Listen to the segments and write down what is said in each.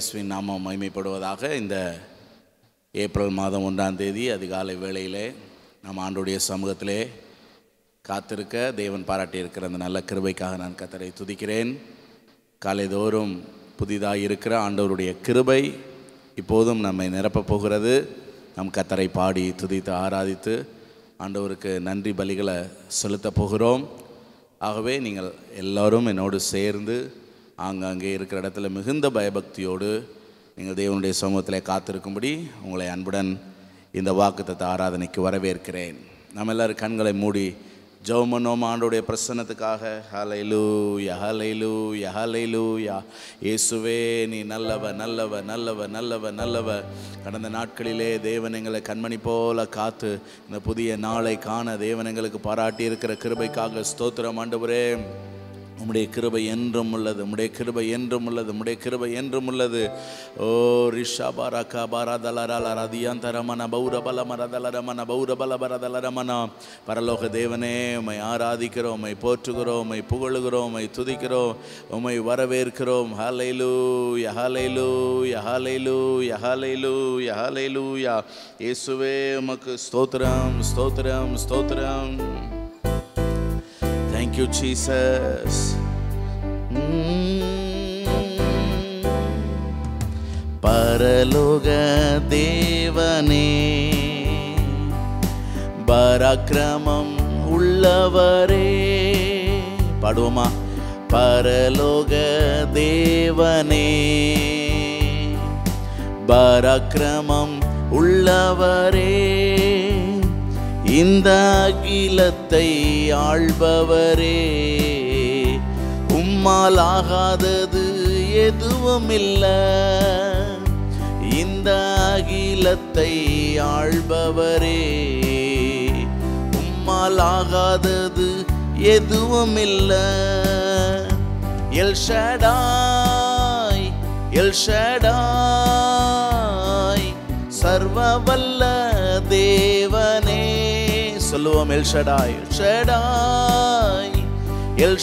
இயேசுவின் நாமம் மகிமைப்படுவதாக இந்த ஏப்ரல் மாதம் ஒன்றாம் தேதி அதிகாலை வேளையிலே நாம் ஆண்டுடைய சமூகத்திலே காத்திருக்க தேவன் பாராட்டியிருக்கிற அந்த நல்ல கிருபைக்காக நான் கத்தரை துதிக்கிறேன் காலைதோறும் புதிதாக இருக்கிற ஆண்டவருடைய கிருபை இப்போதும் நம்மை நிரப்பப் போகிறது நம் கத்தரை பாடி துதித்து ஆராதித்து ஆண்டவருக்கு நன்றி பலிகளை செலுத்தப் போகிறோம் ஆகவே நீங்கள் எல்லாரும் என்னோடு சேர்ந்து ஆங்காங்கே இருக்கிற இடத்துல மிகுந்த பயபக்தியோடு நீங்கள் தேவனுடைய சமூகத்தில் காத்திருக்கும்படி உங்களை அன்புடன் இந்த வாக்குத்தத்த ஆராதனைக்கு வரவேற்கிறேன் நம்ம எல்லாரும் கண்களை மூடி ஜெவமனோம் ஆண்டோடைய பிரசன்னத்துக்காக ஹலைலு யஹலைலு யஹலைலு யா இயேசுவே நீ நல்லவ நல்லவ நல்லவ நல்லவ நல்லவ கடந்த நாட்களிலே தேவன் எங்களை கண்மணி போல காத்து இந்த புதிய நாளை காண தேவன் எங்களுக்கு பாராட்டி இருக்கிற கிருபைக்காக ஸ்தோத்திரம் ஆண்டவரே உம்முடைய கிருபை என்றும் உள்ளது உம்முடைய கிருபை என்றும் உள்ளது உம்முடைய கிருபை என்றும் உள்ளது ஓ ரிஷா பாராக்கா பாராதலரால ரதியாந்தரமன பௌரபல மரதலரமன பௌரபல பரதலரமன பரலோக தேவனே உம்மை ஆராதிக்கிறோம் உம்மை போற்றுகிறோம் உம்மை புகழுகிறோம் உம்மை துதிக்கிறோம் உம்மை வரவேற்கிறோம் ஹலைலு யஹலைலு யஹலைலு யஹலைலு யஹலைலு யா இயேசுவே உமக்கு ஸ்தோத்திரம் ஸ்தோத்திரம் ஸ்தோத்திரம் Thank you, Jesus. பரலோக தேவனே பராக்கிரமம் உள்ளவரே பாடுவோமா பரலோக தேவனே பராக்கிரமம் உள்ளவரே இந்த அகிலத்தை ஆள்பவரே உம்மால் ஆகாதது எதுவும் இல்ல இந்த அகிலத்தை ஆள்பவரே உம்மால் ஆகாதது எதுவும் இல்ல எல் ஷடாய் எல் ஷடாய் சர்வ வல்ல தேவனே சொல்லுவோம் El Shaddai Shaddai El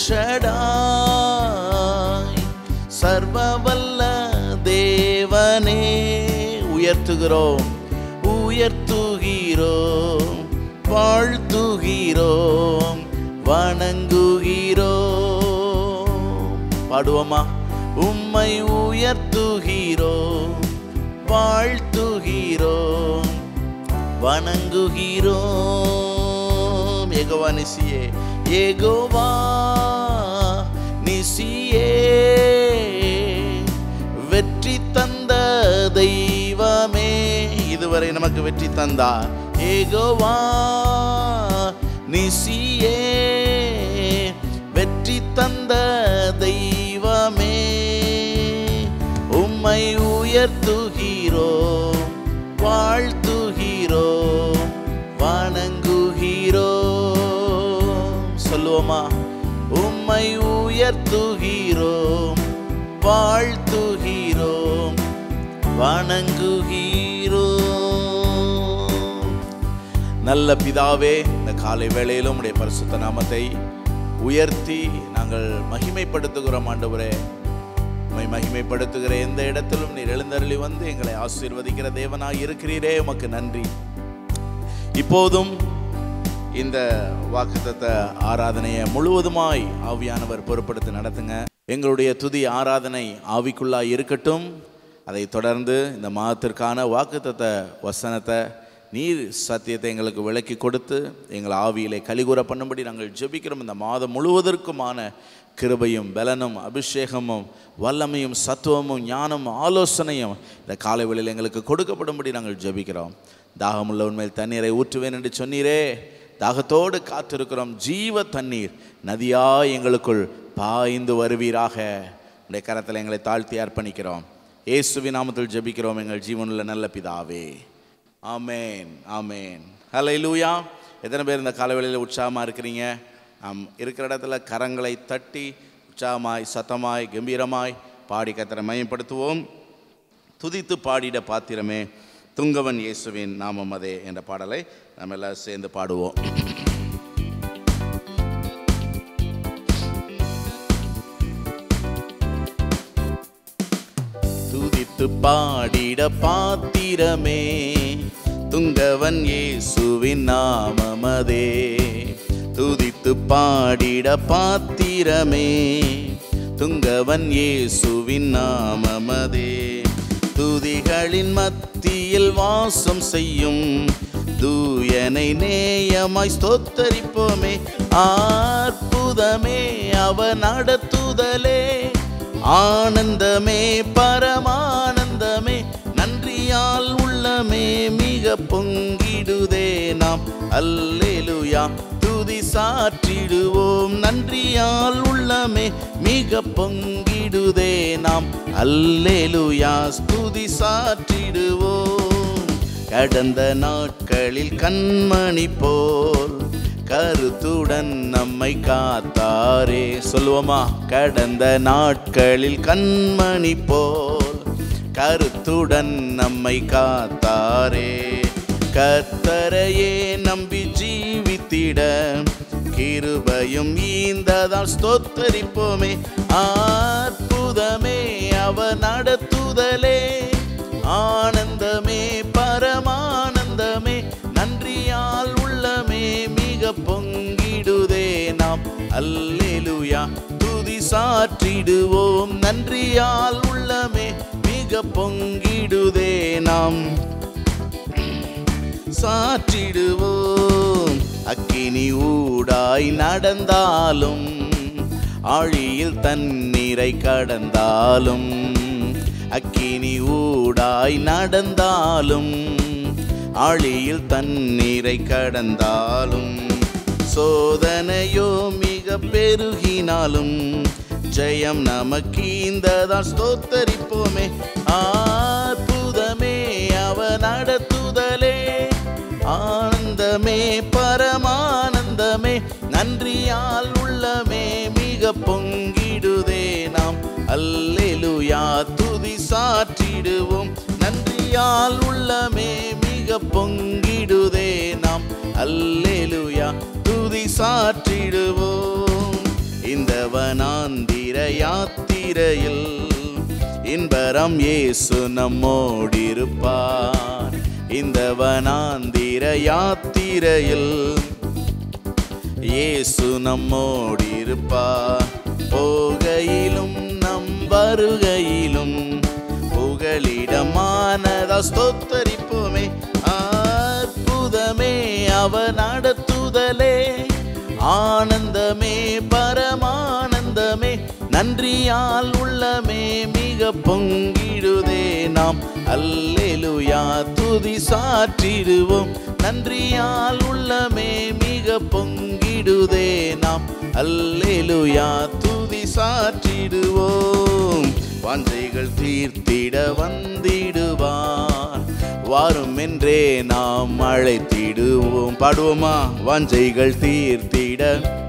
Shaddai சர்வ வல்ல தேவனே உயர்த்துகிறோம் உயர்த்துகிறோம் வாழ்த்துகிறோம் வணங்குகிறோம் பாடுவோமா உம்மை உயர்த்துகிறோம் வாழ்த்துகிறோம் வணங்குகிறோம் ஏகோவா நிசியே ஏகோவா நிசியே வெற்றி தந்த தெய்வமே இதுவரை நமக்கு வெற்றி தந்தார் ஏகோவா நிசியே வெற்றி தந்த தெய்வமே உம்மை உயர்த்துகிறோம் வாழ்த்துகிறோம் வணங்குகிறோம் சொல்லுவோமா உம்மை உயர்த்துகிறோம் வாழ்த்துகிறோம் வணங்குகிறோம் நல்ல பிதாவே இந்த காலை வேளையிலும் உடைய பரிசுத்த நாமத்தை உயர்த்தி நாங்கள் மகிமைப்படுத்துகிறோம் ஆண்டவரே உம்மை மகிமைப்படுத்துகிற எந்த இடத்திலும் நீர் எழுந்தருளி வந்து எங்களை ஆசீர்வதிக்கிற தேவனாய் இருக்கிறீரே உமக்கு நன்றி இப்போதும் இந்த வாக்குத்தத்த ஆராதனையை முழுவதுமாய் ஆவியானவர் பொறுப்படுத்தி நடத்துங்க எங்களுடைய துதி ஆராதனை ஆவிக்குள்ளாய் இருக்கட்டும் அதை தொடர்ந்து இந்த மாதத்திற்கான வாக்குத்தத்த வசனத்தை நீர் சத்தியத்தை எங்களுக்கு விளக்கி கொடுத்து எங்கள் ஆவியிலே கலிகூற பண்ணும்படி நாங்கள் ஜெபிக்கிறோம் இந்த மாதம் முழுவதற்குமான கிருபையும் பலனும் அபிஷேகமும் வல்லமையும் சத்துவமும் ஞானமும் ஆலோசனையும் இந்த காலை வேளையில் எங்களுக்கு கொடுக்கப்படும்படி நாங்கள் ஜெபிக்கிறோம் தாகமுள்ள உண்மையில் தண்ணீரை ஊற்றுவேன் என்று சொன்னீரே தாகத்தோடு காத்திருக்கிறோம் ஜீவ தண்ணீர் நதியா எங்களுக்குள் பாய்ந்து வருவீராக உடைய கரத்தில் எங்களை தாழ்த்தி அர்ப்பணிக்கிறோம் இயேசுவின் நாமத்தில் ஜெபிக்கிறோம் எங்கள் ஜீவனுள்ள நல்ல பிதாவே ஆமேன் ஆமேன் ஹலை லூயா எத்தனை பேர் இந்த காலவெளியில் உற்சாகமாக இருக்கிறீங்க நாம் இருக்கிற இடத்துல கரங்களை தட்டி உற்சாகமாய் சத்தமாய் கம்பீரமாய் பாடி கத்தரை மயப்படுத்துவோம் துதித்து பாடிட பாத்திரமே துங்கவன் இயேசுவின் நாமம் அதே என்ற பாடலை நம்ம எல்லாம் சேர்ந்து பாடுவோம் துதித்து பாடிட பாத்திரமே துங்கவன் இயேசுவின் நாமமதே துதித்து பாடிட பாத்திரமே துங்கவன் இயேசுவின் நாமமதே துதிகளின் மத்தியில் வாசம் செய்யும் தூயனை நேயமாய் ஸ்தோத்தரிப்போமே அற்புதமே அவன் நடத்துதலே ஆனந்தமே பரமானந்தமே நன்றியால் உள்ளமே மிக பொங்கிடுதே நாம் அல்லேலுயா துதி சாற்றிடுவோம் நன்றியால் உள்ளமே மிக பொங்கிடுதே நாம் அல்லேலுயா ஸ்துதி சாற்றிடுவோம் கடந்த நாட்களில் கண்மணி போல் கருத்துடன் நம்மை காத்தாரே சொல்லுவோமா கடந்த நாட்களில் கண்மணி போல் கருத்துடன் நம்மை காத்தாரே கத்தரையே நம்பி ஜீவித்திட கிருபையும் ஈந்ததால் ஸ்தோத்தரிப்போமே அற்புதமே அவ நடத்துதலே ஆனந்தமே பரமானந்தமே நன்றியால் உள்ளமே மிக பொங்கிடுதே நாம் அல்லேலுயா துதி சாற்றிடுவோம் நன்றியால் உள்ளமே மிக பொங்கிடுதே நாம் சாற்றிடுவோம் அக்கினி ஊடாய் நடந்தாலும் ஆழியில் தண்ணீரை கடந்தாலும் அக்கினி ஊடாய் நடந்தாலும் ஆழியில் தண்ணீரை கடந்தாலும் சோதனையோ மிக பெருகினாலும் ஜெயம் நமக்கீந்ததால் ஸ்தோத்தரிப்போமே அற்புதமே அவ நடத்துதலே ஆனந்தமே பரமானந்தமே நன்றியால் உள்ளமே மிக பொங்கிடுதே நாம் அல்லேலுயா துதி சாற்றிடுவோம் நன்றியால் உள்ளமே மிக பொங்கிடுதே நாம் அல்லேலுயா துதி சாற்றிடுவோம் இந்த வனாந்திர யாத்திரையில் இன்பரம் இயேசு நம்மோடிருப்பார் இந்த வனாந்திர யாத்திரையில் இயேசு நம்மோடிருப்பார் போகையிலும் நம் வருகையிலும் புகலிடமானதா ஸ்தோத்தரிப்போமே அற்புதமே அவ நடத்துதலே ஆனந்தமே பரமானந்தமே நன்றியால் உள்ளமே மிக பொங்கிடுதே நாம் அல்லேலுயா துதி சாற்றிடுவோம் நன்றியால் உள்ளமே மிக பொங்கிடுதே நாம் அல்லேலுயா துதி சாற்றிடுவோம் வாஞ்சைகள் தீர்த்திட வந்திடுவார் வாரும் என்றே நாம் அழைத்திடுவோம் பாடுவோமா வாஞ்சைகள் தீர்த்திட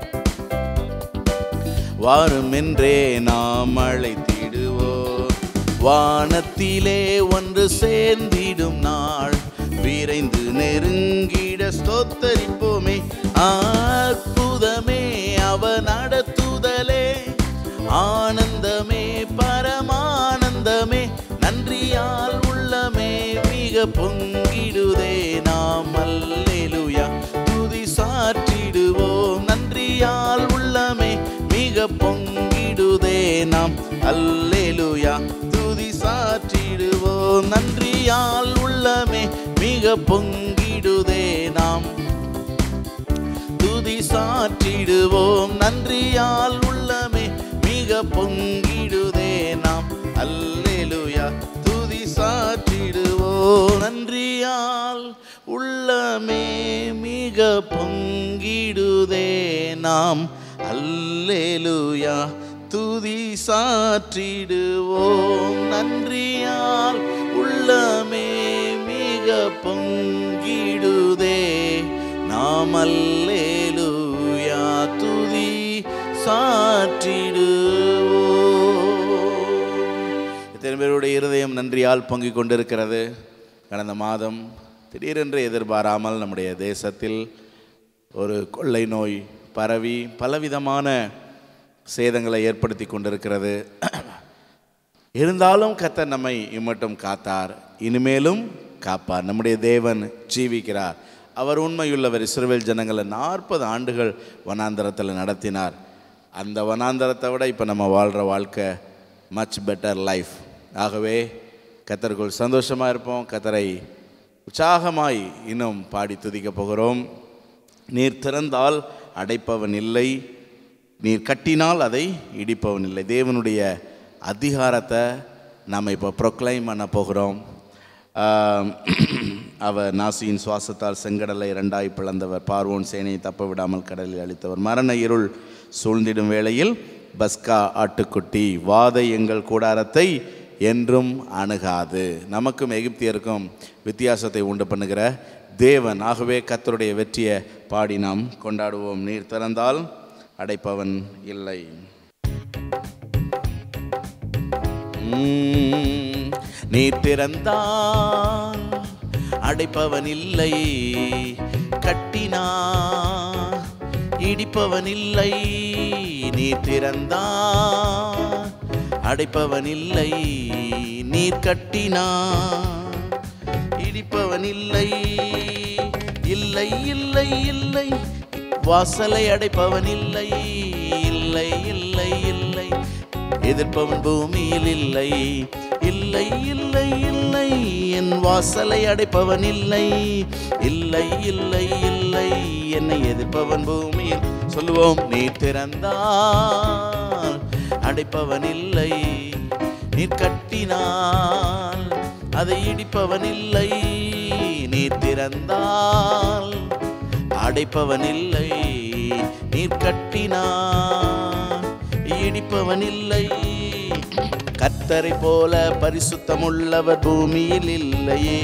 வாரும் என்றே நாம் அழைத்திடுவோம் வானத்திலே ஒன்று சேர்ந்திடும் நாள் விரைந்து நெருங்கிட ஸ்தோத்தரிப்போமே அற்புதமே அவ நடத்துதலே ஆனந்தமே பரமானந்தமே நன்றியால் உள்ளமே மிக பொங்கிடுதே நாம் அல்லேலுயா துதி சாற்றிடுவோம் நன்றியால் உள்ளமே மிக பொங்கிடுதே நாம் அல்லேலுயா துதி சாற்றிடுவோம் நன்றியால் உள்ளமே மிக பொங்கிடுதே நாம் துதி சாற்றிடுவோம் நன்றியால் உள்ளமே மிக பொங்கிடுதே நாம் அல்லேலுயா துதி சாற்றிடுவோம் நன்றியால் உள்ளமே மிக பொங்கிடுதே நாம் அல்லேலுயா துதி சாற்றிடுவோம் நன்றியால் உள்ளமே மிக பொங்கிடுதே நாம் அல்லேலுயா துதி சாற்றிடுவோம் எத்தனை பேருடைய இருதயம் நன்றியால் பொங்கிக் கொண்டிருக்கிறது கடந்த மாதம் திடீரென்று எதிர்பாராமல் நம்முடைய தேசத்தில் ஒரு கொள்ளை நோய் பரவி பலவிதமான சேதங்களை ஏற்படுத்தி கொண்டிருக்கிறது இருந்தாலும் கத்தர் நம்மை இம்மட்டும் காத்தார் இனிமேலும் காப்பார் நம்முடைய தேவன் ஜீவிக்கிறார் அவர் உண்மையுள்ளவர் இஸ்ரவேல் ஜனங்களை நாற்பது ஆண்டுகள் வனாந்தரத்தில் நடத்தினார் அந்த வனாந்தரத்தை விட இப்போ நம்ம வாழ்கிற வாழ்க்கை மச் பெட்டர் லைஃப் ஆகவே கத்தருக்குள் சந்தோஷமாக இருப்போம் கத்தரை உற்சாகமாய் இன்னும் பாடி துதிக்கப் போகிறோம் நீர் திறந்தால் அடைப்பவன் இல்லை நீர் கட்டினால் அதை இடிப்பவன் இல்லை தேவனுடைய அதிகாரத்தை நாம் இப்போ ப்ரொக்ளைம் பண்ண போகிறோம் ஆம், அவர் நாசியின் சுவாசத்தால் செங்கடலை இரண்டாய் பிளந்தவர் பார்வோன் சேனையை தப்ப விடாமல் கடலில் அழித்தவர் மரண இருள் சூழ்ந்திடும் வேளையில் பஸ்கா ஆட்டுக்குட்டி வாதை எங்கள் கூடாரத்தை என்றும் அணுகாது நமக்கும் எகிப்தியருக்கும் வித்தியாசத்தை உண்டு பண்ணுகிற தேவன் ஆகவே கத்தருடைய வெற்றியை பாடி நாம் கொண்டாடுவோம் நீர் திறந்தால் அடைப்பவன் இல்லை உம், நீர் திறந்தால் அடைப்பவன் இல்லை கட்டினா இடிப்பவன் இல்லை நீர் திறந்தால் அடைப்பவன் இல்லை நீர் கட்டினா இடிப்பவன் இல்லை இல்லை இல்லை இல்லை வாசலை அடைப்பவன் இல்லை இல்லை இல்லை இல்லை எதிர்ப்பவன் பூமியில் இல்லை இல்லை இல்லை இல்லை என் வாசலை அடைப்பவன் இல்லை இல்லை இல்லை இல்லை என்னை எதிர்ப்பவன் பூமியில் சொல்லுவோம் நீ திறந்தால் அடைப்பவன் இல்லை நீர் கட்டினால் அதை இடிப்பவன் இல்லை நீர் திறந்தால் அடைப்பவன் இல்லை நீர் கட்டினான் இடிப்பவன் இல்லை கத்தரை போல பரிசுத்தமுள்ளவர் பூமியில் இல்லையே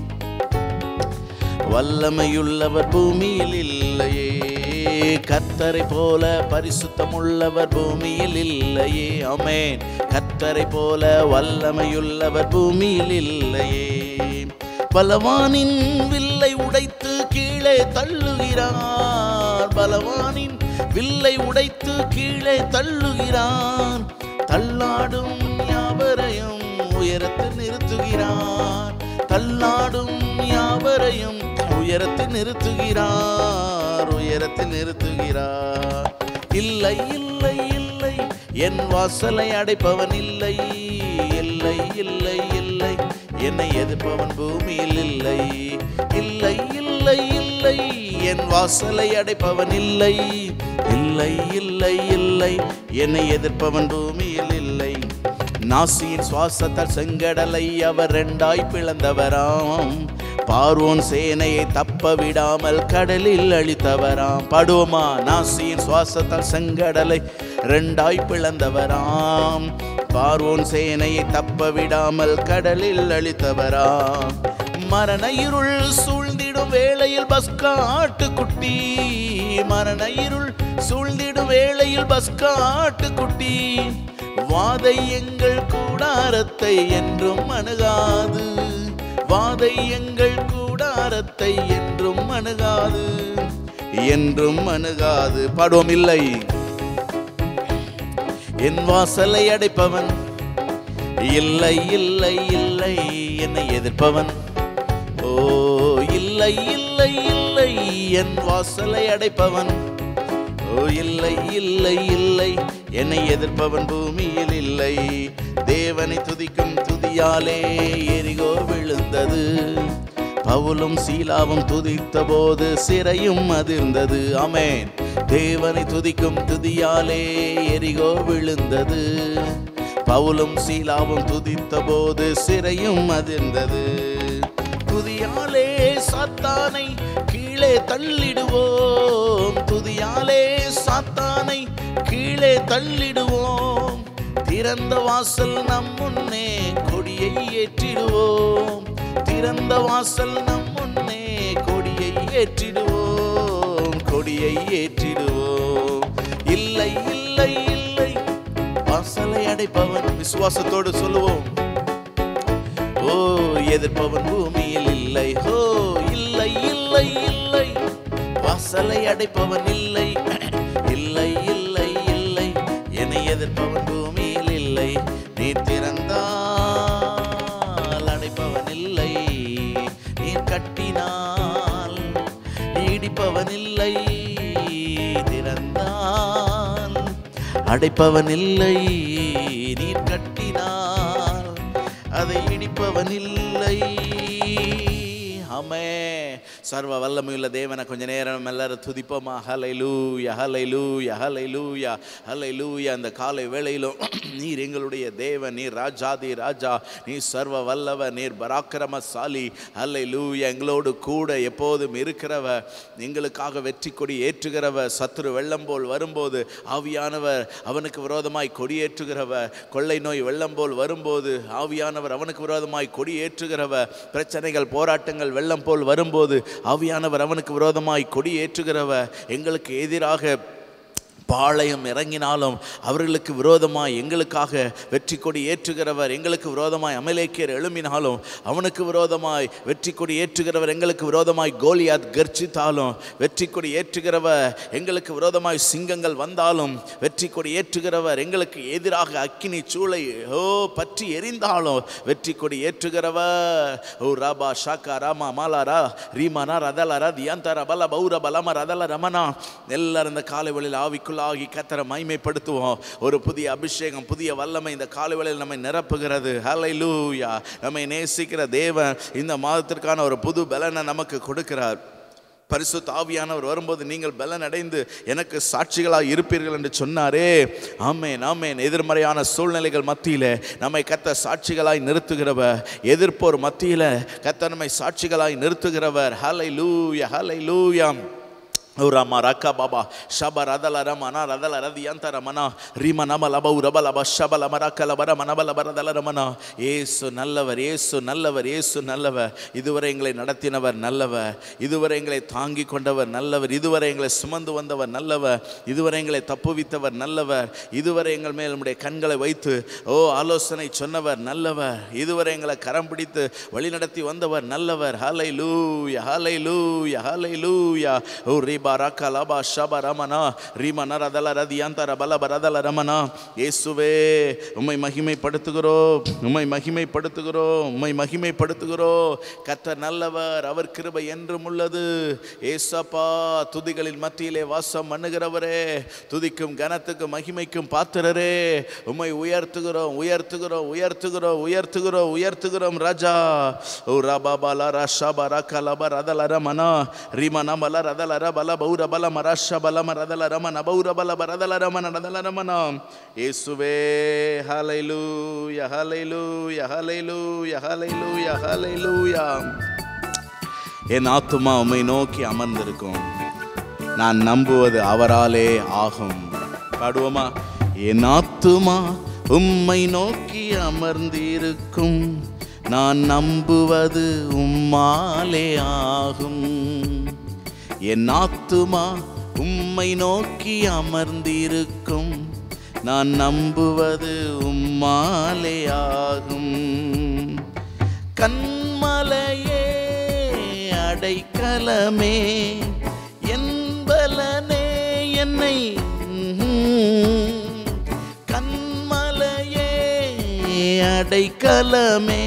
வல்லமையுள்ளவர் பூமியில் இல்லையே கத்தரை போல பரிசுத்தமுள்ளவர் பூமியில் இல்லையே அமேன் கத்தரை போல வல்லமையுள்ளவர் பூமியில் இல்லையே பலவானின் வில்லை உடைத்து கீழே தள்ளுகிறார் பலவானின் வில்லை உடைத்து கீழே தள்ளுகிறார் தள்ளாடும் யாவரையும் உயரத்தில் நிறுத்துகிறார் தள்ளாடும் யாவரையும் உயரத்தில் நிறுத்துகிறார் உயரத்தில் நிறுத்துகிறார் இல்லை இல்லை இல்லை என் வாசலை அடைப்பவன் இல்லை இல்லை இல்லை இல்லை என்னை எதிர்ப்பவன் பூமியில் இல்லை இல்லை இல்லை இல்லை என் வாசலை அடைப்பவன் இல்லை இல்லை இல்லை இல்லை என்னை எதிர்ப்பவன் பூமியில் இல்லை நாசியின் சுவாசத்தால் செங்கடலை அவர் ரெண்டாய் பிளந்தவராம் பார்வோன் சேனையை தப்ப விடாமல் கடலில் அழித்தவராம் பாடுவோமா நாசியின் சுவாசத்தால் செங்கடலை ரெண்டாய் பிளந்தவராம் பார்வோன் சேனையை தப்ப விடாமல் கடலில் அழித்தவராம் மரண இருள் சூழ்ந்திடும் வேளையில் பஸ்கா ஆட்டுக்குட்டி மரண இருள் சூழ்ந்திடும் வேளையில் பஸ்கா ஆட்டுக்குட்டி வாதை எங்கள் கூடாரத்தை என்றும் அணுகாது வாதை எங்கள் கூடாரத்தை என்றும் அணுகாது என்றும் அணுகாது பாடுவோம் இல்லை என் வாசலை அடைப்பவன் இல்லை இல்லை இல்லை என்னை எதிர்ப்பவன் ஓ இல்லை இல்லை இல்லை என் வாசலை அடைப்பவன் ஓ இல்லை இல்லை இல்லை என்னை எதிர்ப்பவன் பூமியில் இல்லை தேவனை துதிக்கும் துதியாலே எரிகோ விழுந்தது பவுலும் சீலாவும் துதித்த போது சிறையும் அதிர்ந்தது அமேன் தேவனை துதிக்கும் துதியாலே எரிகோ விழுந்தது பவுலும் சீலாவும் துதித்த போது சிறையும் அதிர்ந்தது துதியாலே சாத்தானை கீழே தள்ளிடுவோம் துதியாலே சாத்தானை கீழே தள்ளிடுவோம் திறந்த வாசல் நம் முன்னே கொடியை ஏற்றிடுவோம் திறந்த வாசல் நம் முன்னே கொடியை ஏற்றிடுவோம் கொடியை ஏற்றிடுவோம் இல்லை இல்லை இல்லை வாசலை அடைப்பவன் விசுவாசத்தோடு சொல்லுவோம் ஓ எதிர்ப்பவன் பூமியில் இல்லை ஓ இல்லை இல்லை இல்லை வாசலை அடைப்பவன் இல்லை இல்லை இல்லை இல்லை என்னை எதிர்ப்பவன் பூமியில் இல்லை நீ திறந்தா அடைப்பவன் இல்லை திறந்தான் அடைப்பவன் இல்லை நீர் கட்டினார் அதை இடிப்பவன் இல்லை ஆமே சர்வ வல்லமையுள்ள தேவனை கொஞ்ச நேரம் எல்லாரும் துதிப்போமா ஹலை லூயா ஹலை லூயா ஹலை லூயா ஹலை லூயா அந்த காலை வேளையிலும் நீர் எங்களுடைய தேவன் நீர் ராஜாதி ராஜா நீர் சர்வ வல்லவர் நீர் பராக்கிரமசாலி ஹலை லூயா எங்களோடு கூட எப்போதும் இருக்கிறவர் எங்களுக்காக வெற்றி கொடி ஏற்றுகிறவர் சத்துரு வெள்ளம் போல் வரும்போது ஆவியானவர் அவனுக்கு விரோதமாய் கொடியேற்றுகிறவர் கொள்ளை நோய் வெள்ளம் போல் வரும்போது ஆவியானவர் அவனுக்கு விரோதமாய் கொடி ஏற்றுகிறவர் பிரச்சனைகள் போராட்டங்கள் வெள்ளம் போல் வரும்போது ஆவியானவர் அவனுக்கு விரோதமாய் கொடி ஏற்றுகிறவர் எங்களுக்கு எதிராக பாளையம் இறங்கினாலும் அவர்களுக்கு விரோதமாய் எங்களுக்காக வெற்றி கொடி ஏற்றுகிறவர் எங்களுக்கு விரோதமாய் அமலேக்கியர் எழும்பினாலும் அவனுக்கு விரோதமாய் வெற்றி கொடி ஏற்றுகிறவர் எங்களுக்கு விரோதமாய் கோலியாத் கர்ஜித்தாலும் வெற்றி கொடி ஏற்றுகிறவர் எங்களுக்கு விரோதமாய் சிங்கங்கள் வந்தாலும் வெற்றி கொடி ஏற்றுகிறவர் எங்களுக்கு எதிராக அக்கினி சூளை ஓ பற்றி எரிந்தாலும் வெற்றி கொடி ஏற்றுகிறவர் ஓ ராபா ஷாக்கா ராமா மாலாரா ரீமானா ரதலரா தியாந்தாரா பல பௌர பலம ரதல ரமணா எல்லாரும் இந்த காலை வேளையில் ஆவிக்குள்ளாகி கத்தரை மைமைப்படுத்துவோம் ஒரு புதிய அபிஷேகம் புதிய வல்லமை இந்த காலை வேளையில் நம்மை நிரப்புகிறது ஹலை லூயா நம்மை நேசிக்கிற தேவன் இந்த மாதத்திற்கான ஒரு புது பலனை நமக்கு கொடுக்கிறார் பரிசுத்த ஆவியானவர் வரும்போது நீங்கள் பலன் அடைந்து எனக்கு சாட்சிகளாக இருப்பீர்கள் என்று சொன்னாரே ஆமேன் ஆமேன் எதிர்மறையான சூழ்நிலைகள் மத்தியில் நம்மை கத்த சாட்சிகளாய் நிறுத்துகிறவர் எதிர்ப்போர் மத்தியில் கத்த நம்மை சாட்சிகளாய் நிறுத்துகிறவர் ஹலை லூயா ஹலை லூயாம் ரமா ரக்கா பாபா ஷப ரதல ரமனா ரதல ரதியந்த ரமனா ரீம நம லப உரப லப ஷப லம ரக்க லப ரம நப லப ரதல ரமனா ஏசு நல்லவர் ஏசு நல்லவர் ஏசு நல்லவர் இதுவரை எங்களை நடத்தினவர் நல்லவர் இதுவரை எங்களை தாங்கி கொண்டவர் நல்லவர் இதுவரை எங்களை சுமந்து வந்தவர் நல்லவர் இதுவரை எங்களை தப்புவித்தவர் நல்லவர் இதுவரை எங்கள் மேல் நம்முடைய கண்களை வைத்து ஓ ஆலோசனை சொன்னவர் நல்லவர் இதுவரை எங்களை கரம் பிடித்து வழிநடத்தி வந்தவர் நல்லவர் ஹலை லூயா ஹலை லூயா ஹலை லூயா ஓ ரீபா ரக்க லபா ஷப ரமனா ரீமன ரதல ரதியந்த ரபல பரதல ரமனா இயேசுவே உம்மை மகிமைப்படுத்துகிறோம் உம்மை மகிமைப்படுத்துகிறோம் உம்மை மகிமைப்படுத்துகிறோம் கத்தர் நல்லவர் அவர் கிருபை என்றும் உள்ளது ஏசப்பா துதிகளின் மத்தியிலே வாசம் பண்ணுகிறவரே துதிக்கும் கனத்துக்கும் மகிமைக்கும் பாத்திரரே உம்மை உயர்த்துகிறோம் உயர்த்துகிறோம் உயர்த்துகிறோம் உயர்த்துகிறோம் உயர்த்துகிறோம் ராஜா ஓ ரபா பாலா ரஷா பரக்க லப ரதல ரமனா ரீம நமல ரதல ரபல பௌர பல மரஷ பல மரதல ரமன பௌர பல பரதல ரமன ரதல ரமனா இயேசுவே ஹalleluya ஹalleluya ஹalleluya ஹalleluya ஹalleluya என் ஆத்துமா உம்மை நோக்கி அமர்ந்திருக்கும் நான் நம்புவது அவராலே ஆகும் பாடுவோமா என் ஆத்துமா உம்மை நோக்கி அமர்ந்திருக்கும் நான் நம்புவது உம்மாலே ஆகும் என் ஆத்துமா உம்மை நோக்கி அமர்ந்திருக்கும் நான் நம்புவது உம்மாலே ஆகும் கண்மலையே அடைக்கலமே என்பலனே என்னை கண்மலையே அடைக்கலமே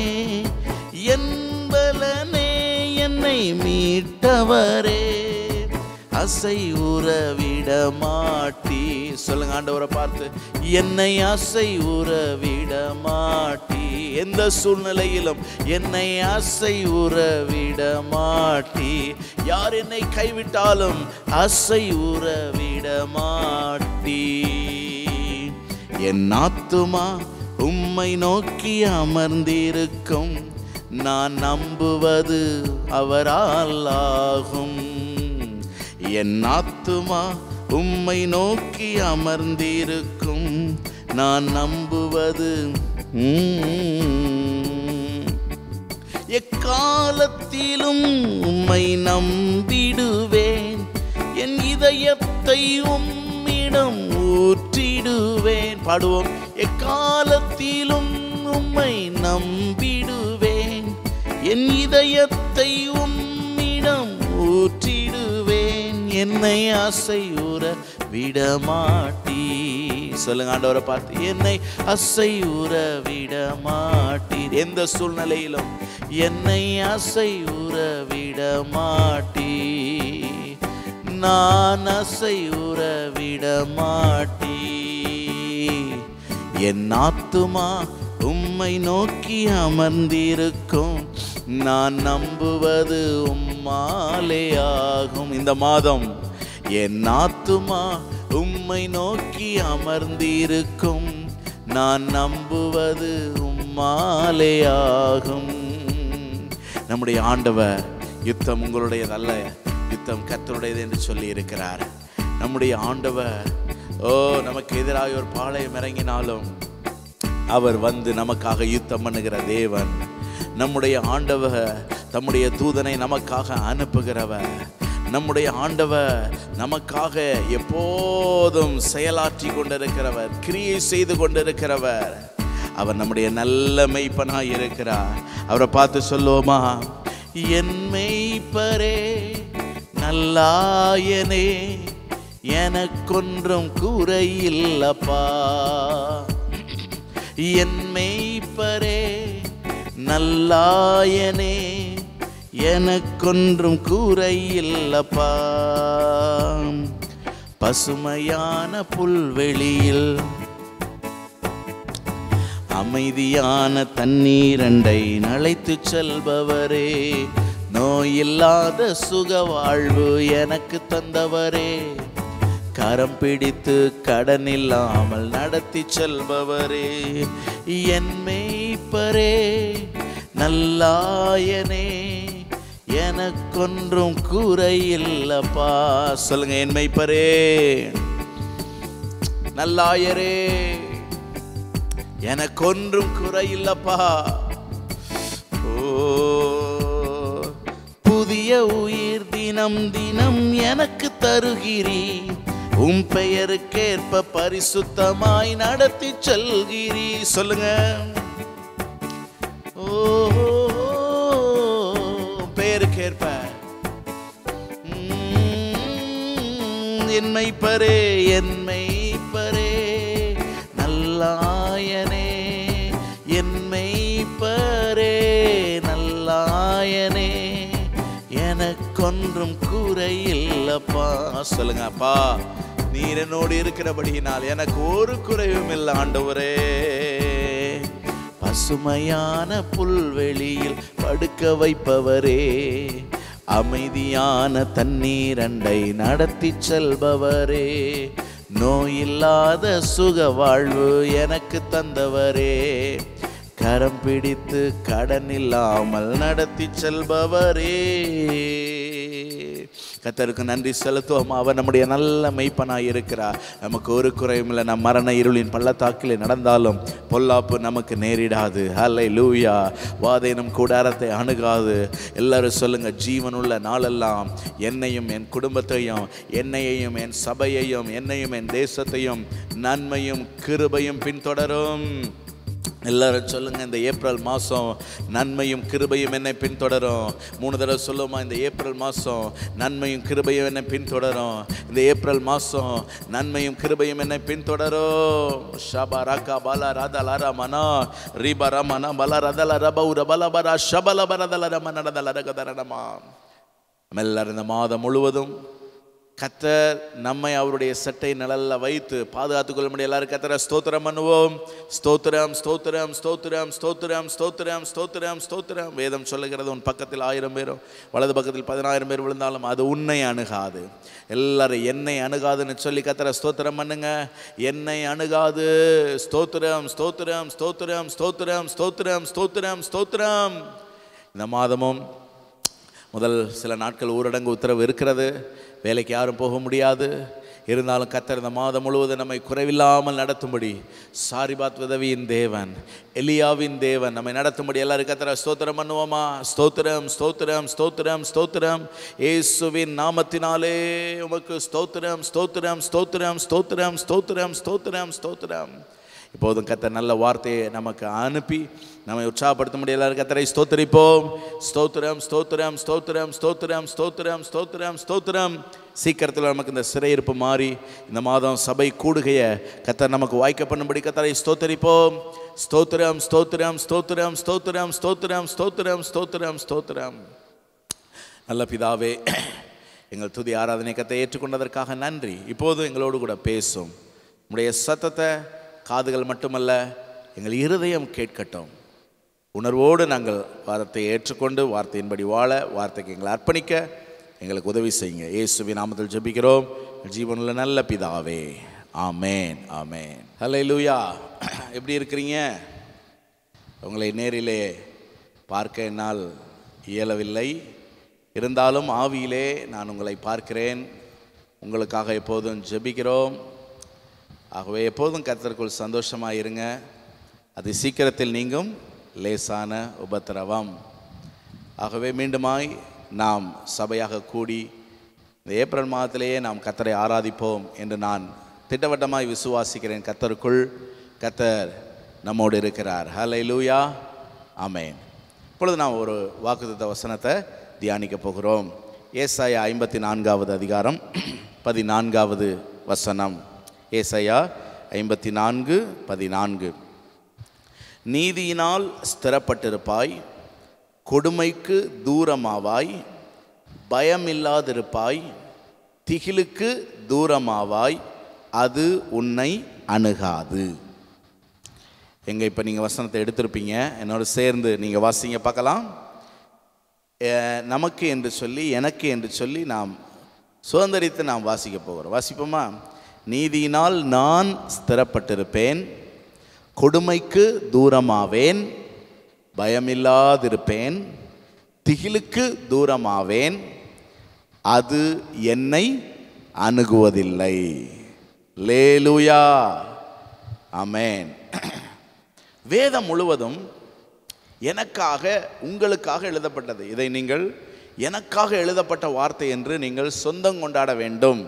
என்பலனே என்னை மீட்டவரே அசை உறவிட மாட்டி சொல்லுங்க ஆண்டவரை பார்த்து என்னை அசை உறவிட மாட்டி எந்த சூழ்நிலையிலும் என்னை அசை உறவிட மாட்டி யார் என்னை கைவிட்டாலும் அசை உறவிட மாட்டி என் ஆத்துமா உம்மை நோக்கி அமர்ந்திருக்கும் நான் நம்புவது அவரால் ஆகும் என் ஆத்துமா உம்மை நோக்கி அமர்ந்திருக்கும் நான் நம்புவது உம். எக்காலத்திலும் உம்மை நம்பிடுவேன் என் இதயத்தை உம்மிடம் ஊற்றிடுவேன் பாடுவோம் எக்காலத்திலும் உம்மை நம்பிடுவேன் என் இதயத்தை உம்மிடம் ஊற்றிடுவேன் என்னை அசையுற விடமாட்டி சொல்லுங்க ஆண்டவரை பார்த்து என்னை அசையுற விடமாட்டீர் எந்த சூழ்நிலையிலும் என்னை அசையுற விடமாட்டீர் நான் அசையுற விட மாட்டீ என் ஆத்துமா உம்மை நோக்கி அமர்ந்திருக்கும் நான் நம்புவது உம்மாலே ஆகும் இந்த மாதம் என் ஆத்துமா உம்மை நோக்கி அமர்ந்திருக்கும் நான் நம்புவது உம்மாலே ஆகும் நம்முடைய ஆண்டவர் யுத்தம் உங்களுடையதல்ல யுத்தம் கத்தருடையது என்று சொல்லி இருக்கிறார் நம்முடைய ஆண்டவர் ஓ நமக்கு எதிராக ஒரு பாளையம் இறங்கினாலும் அவர் வந்து நமக்காக யுத்தம் பண்ணுகிற தேவன் நம்முடைய ஆண்டவர் தம்முடைய தூதனை நமக்காக அனுப்புகிறவர் நம்முடைய ஆண்டவர் நமக்காக எப்போதும் செயலாற்றி கொண்டிருக்கிறவர் கிரியை செய்து கொண்டிருக்கிறவர் அவர் நம்முடைய நல்ல மெய்ப்பனாய் இருக்கிறார் அவரை பார்த்து சொல்லுவோமா என் மெய்ப்பரே நல்லாயனே எனக்கொன்றும் குறையில்லப்பா என் மெய்ப்பரே நல்லாயனே எனக்கொன்றும் குறையில்லப்பா பசுமையான புல்வெளியில் அமைதியான தண்ணீரண்டை நழைத்து செல்பவரே நோயில்லாத சுக வாழ்வு எனக்கு தந்தவரே கரம் பிடித்து கடன் இல்லாமல் நடத்தி செல்பவரே என் மெய்ப்பரே நல்லாயனே எனக்கொன்றும் குறையில்லப்பா சொல்லுங்க என் மெய்ப்பரே நல்லாயரே எனக்கொன்றும் குறையில்லப்பா ஓ புதிய உயிர் தினம் தினம் எனக்கு தருகிறீ உம் பெயருக்கேற்ப பரிசுத்தமாய் நடத்தி செல்கிறீ சொல்லுங்க ஓ பெயருக்கேற்ப உம், என்னை பரே என்னை பரே நல்லாயனே என்னை பரே நல்லாயனே எனக்கொன்றும் குறையில்லப்பா சொல்லுங்க அப்பா நீர் என்னோடு இருக்கிறபடியினால் எனக்கு ஒரு குறைவும் இல்லை ஆண்டவரே பசுமையான புல்வெளியில் படுக்க வைப்பவரே அமைதியான தண்ணீரண்டை நடத்தி செல்பவரே நோயில்லாத சுக வாழ்வு எனக்கு தந்தவரே கரம் பிடித்து கடன் இல்லாமல் நடத்தி செல்பவரே கத்தருக்கு நன்றி செலுத்துவோம் அவர் நம்முடைய நல்ல மெய்ப்பனாய் இருக்கிறார் நமக்கு ஒரு குறையும் இல்லை நம் மரண இருளின் பள்ளத்தாக்கிலே நடந்தாலும் பொல்லாப்பு நமக்கு நேரிடாது ஹலை லூயா வாதையினும் கூடாரத்தை அணுகாது எல்லாரும் சொல்லுங்க ஜீவனுள்ள நாளெல்லாம் என்னையும் என் குடும்பத்தையும் என்னையையும் என் சபையையும் என்னையும் என் தேசத்தையும் நன்மையும் கிருபையும் பின்தொடரும் எல்லாரும் சொல்லுங்க இந்த ஏப்ரல் மாதம் நன்மையும் கிருபையும் என்னை பின்தொடரும் மூணு தடவை சொல்லுமா இந்த ஏப்ரல் மாதம் நன்மையும் கிருபையும் என்னை பின்தொடரும் இந்த ஏப்ரல் மாதம் நன்மையும் கிருபையும் என்னை பின்தொடரும் ஷபா ராக்கா பாலா ராதா லாரா மனா ரீபா ரமனா பலா ரதல ரப உர பல பரா ஷபல பரதல ரம நடதல ரகதரணமா நம்ம எல்லாரும் இந்த மாதம் முழுவதும் கத்தர் நம்மை அவருடைய சட்டை நிழல்ல வைத்து பாதுகாத்துக் கொள்ள முடியும் எல்லாரும் கத்தரை ஸ்தோத்திரம் பண்ணுவோம் ஸ்தோத்திரம் ஸ்தோத்திரம் ஸ்தோத்திரம் ஸ்தோத்திரம் ஸ்தோத்திரம் ஸ்தோத்திரம் ஸ்தோத்திரம் வேதம் சொல்லுகிறது உன் பக்கத்தில் ஆயிரம் பேரும் வலது பக்கத்தில் பதினாயிரம் பேர் விழுந்தாலும் அது உன்னை அணுகாது எல்லாரும் என்னை அணுகாதுன்னு சொல்லி கத்தரை ஸ்தோத்திரம் பண்ணுங்க என்னை அணுகாது ஸ்தோத்திரம் ஸ்தோத்திரம் ஸ்தோத்திரம் ஸ்தோத்திரம் ஸ்தோத்திரம் ஸ்தோத்திரம் ஸ்தோத்திரம் இந்த மாதமும் முதல் சில நாட்கள் ஊரடங்கு உத்தரவு இருக்கிறது வேலைக்கு யாரும் போக முடியாது இருந்தாலும் கத்தர் இந்த மாதம் முழுவதும் நம்மை குறைவில்லாமல் நடத்தும்படி சாரிபாத் உதவியின் தேவன் எலியாவின் தேவன் நம்மை நடத்தும்படி எல்லாரும் கத்தரை ஸ்தோத்திரம் பண்ணுவோமா ஸ்தோத்திரம் ஸ்தோத்திரம் ஸ்தோத்திரம் ஸ்தோத்திரம் இயேசுவின் நாமத்தினாலே உமக்கு ஸ்தோத்திரம் ஸ்தோத்திரம் ஸ்தோத்திரம் ஸ்தோத்திரம் ஸ்தோத்திரம் ஸ்தோத்திரம் ஸ்தோத்திரம் இப்போதும் கத்தர் நல்ல வார்த்தையை நமக்கு அனுப்பி நம்மை உற்சாகப்படுத்த முடியல எல்லாரும் கத்தரை ஸ்தோத்திரிப்போம் ஸ்தோத்திரம் ஸ்தோத்திரம் ஸ்தோத்திரம் ஸ்தோத்திரம் ஸ்தோத்திரம் ஸ்தோத்திரம் ஸ்தோத்திரம் சீக்கிரத்தில் நமக்கு இந்த சிறையிருப்பு மாறி இந்த மாதம் சபை கூடுகைய கத்தர் நமக்கு வாய்க்க பண்ணும்படி கத்தரை ஸ்தோத்திரிப்போம் ஸ்தோத்திரம் ஸ்தோத்திரம் ஸ்தோத்திரம் ஸ்தோத்திரம் ஸ்தோத்திரம் ஸ்தோத்திரம் ஸ்தோத்திரம் ஸ்தோத்திரம் நல்ல பிதாவே எங்கள் துதி ஆராதனை கத்தை ஏற்றுக்கொண்டதற்காக நன்றி இப்போது எங்களோடு கூட பேசும் உடைய சத்தத்தை காதுகள் மட்டுமல்ல எங்கள் இருதயம் கேட்கட்டும் உணர்வோடு நாங்கள் வார்த்தையை ஏற்றுக்கொண்டு வார்த்தையின்படி வாழ வார்த்தைக்கு எங்களை அர்ப்பணிக்க எங்களுக்கு உதவி செய்யுங்க இயேசுவின் நாமத்தில் ஜெபிக்கிறோம் ஜீவனுள்ள நல்ல பிதாவே ஆமேன் ஆமேன் ஹலே லூயா எப்படி இருக்கிறீங்க உங்களை நேரிலே பார்க்க என்னால் இயலவில்லை இருந்தாலும் ஆவியிலே நான் உங்களை பார்க்கிறேன் உங்களுக்காக எப்போதும் ஜெபிக்கிறோம் ஆகவே எப்போதும் கர்த்தருக்குள் சந்தோஷமாக இருங்க அது சீக்கிரத்தில் நீங்கும் லேசான உபத்திரவம் ஆகவே மீண்டுமாய் நாம் சபையாக கூடி இந்த ஏப்ரல் மாதத்திலேயே நாம் கத்தரை ஆராதிப்போம் என்று நான் திட்டவட்டமாய் விசுவாசிக்கிறேன் கத்தருக்குள் கத்தர் நம்மோடு இருக்கிறார் ஹலை லூயா ஆமேன் இப்பொழுது நாம் ஒரு வாக்குத்த வசனத்தை தியானிக்க போகிறோம் ஏசாயா ஐம்பத்தி நான்காவது அதிகாரம் பதினான்காவது வசனம் ஏசாயா ஐம்பத்தி நான்கு பதினான்கு நீதியினால் ஸ்திரப்பட்டிருப்பாய் கொடுமைக்கு தூரமாவாய் பயமில்லாதிருப்பாய் திகிலுக்கு தூரமாவாய் அது உன்னை அணுகாது எங்க இப்போ நீங்கள் வசனத்தை எடுத்திருப்பீங்க என்னோட சேர்ந்து நீங்கள் வாசிங்க பார்க்கலாம் அஹ், நமக்கு என்று சொல்லி எனக்கு என்று சொல்லி நாம் சுதந்திரித்து நாம் வாசிக்க போகிறோம் வாசிப்போமா நீதியினால் நான் ஸ்திரப்பட்டிருப்பேன் கொடுமைக்கு தூரமாவேன் பயமில்லாதிருப்பேன் திகிலுக்கு தூரமாவேன் அது என்னை அணுகுவதில்லை லேலுயா ஆமென் வேதம் முழுவதும் எனக்காக உங்களுக்காக எழுதப்பட்டது இதை நீங்கள் எனக்காக எழுதப்பட்ட வார்த்தை என்று நீங்கள் சொந்தம் கொண்டாட வேண்டும்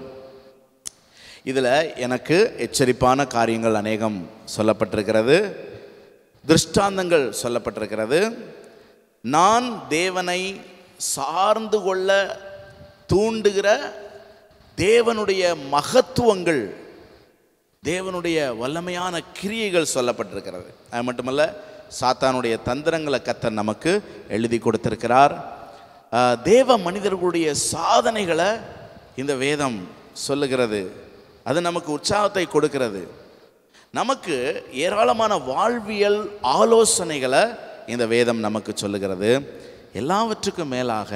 இதில் எனக்கு எச்சரிப்பான காரியங்கள் அநேகம் சொல்லப்பட்டிருக்கிறது திருஷ்டாந்தங்கள் சொல்லப்பட்டிருக்கிறது நான் தேவனை சார்ந்து கொள்ள தூண்டுகிற தேவனுடைய மகத்துவங்கள் தேவனுடைய வல்லமையான கிரியைகள் சொல்லப்பட்டிருக்கிறது அது மட்டுமல்ல சாத்தானுடைய தந்திரங்களை கத்தர் நமக்கு எழுதி கொடுத்திருக்கிறார் ஆஹ், தேவ மனிதர்களுடைய சாதனைகளை இந்த வேதம் சொல்லுகிறது அது நமக்கு உற்சாகத்தை கொடுக்கிறது நமக்கு ஏராளமான வாழ்வியல் ஆலோசனைகளை இந்த வேதம் நமக்கு சொல்லுகிறது எல்லாவற்றுக்கும் மேலாக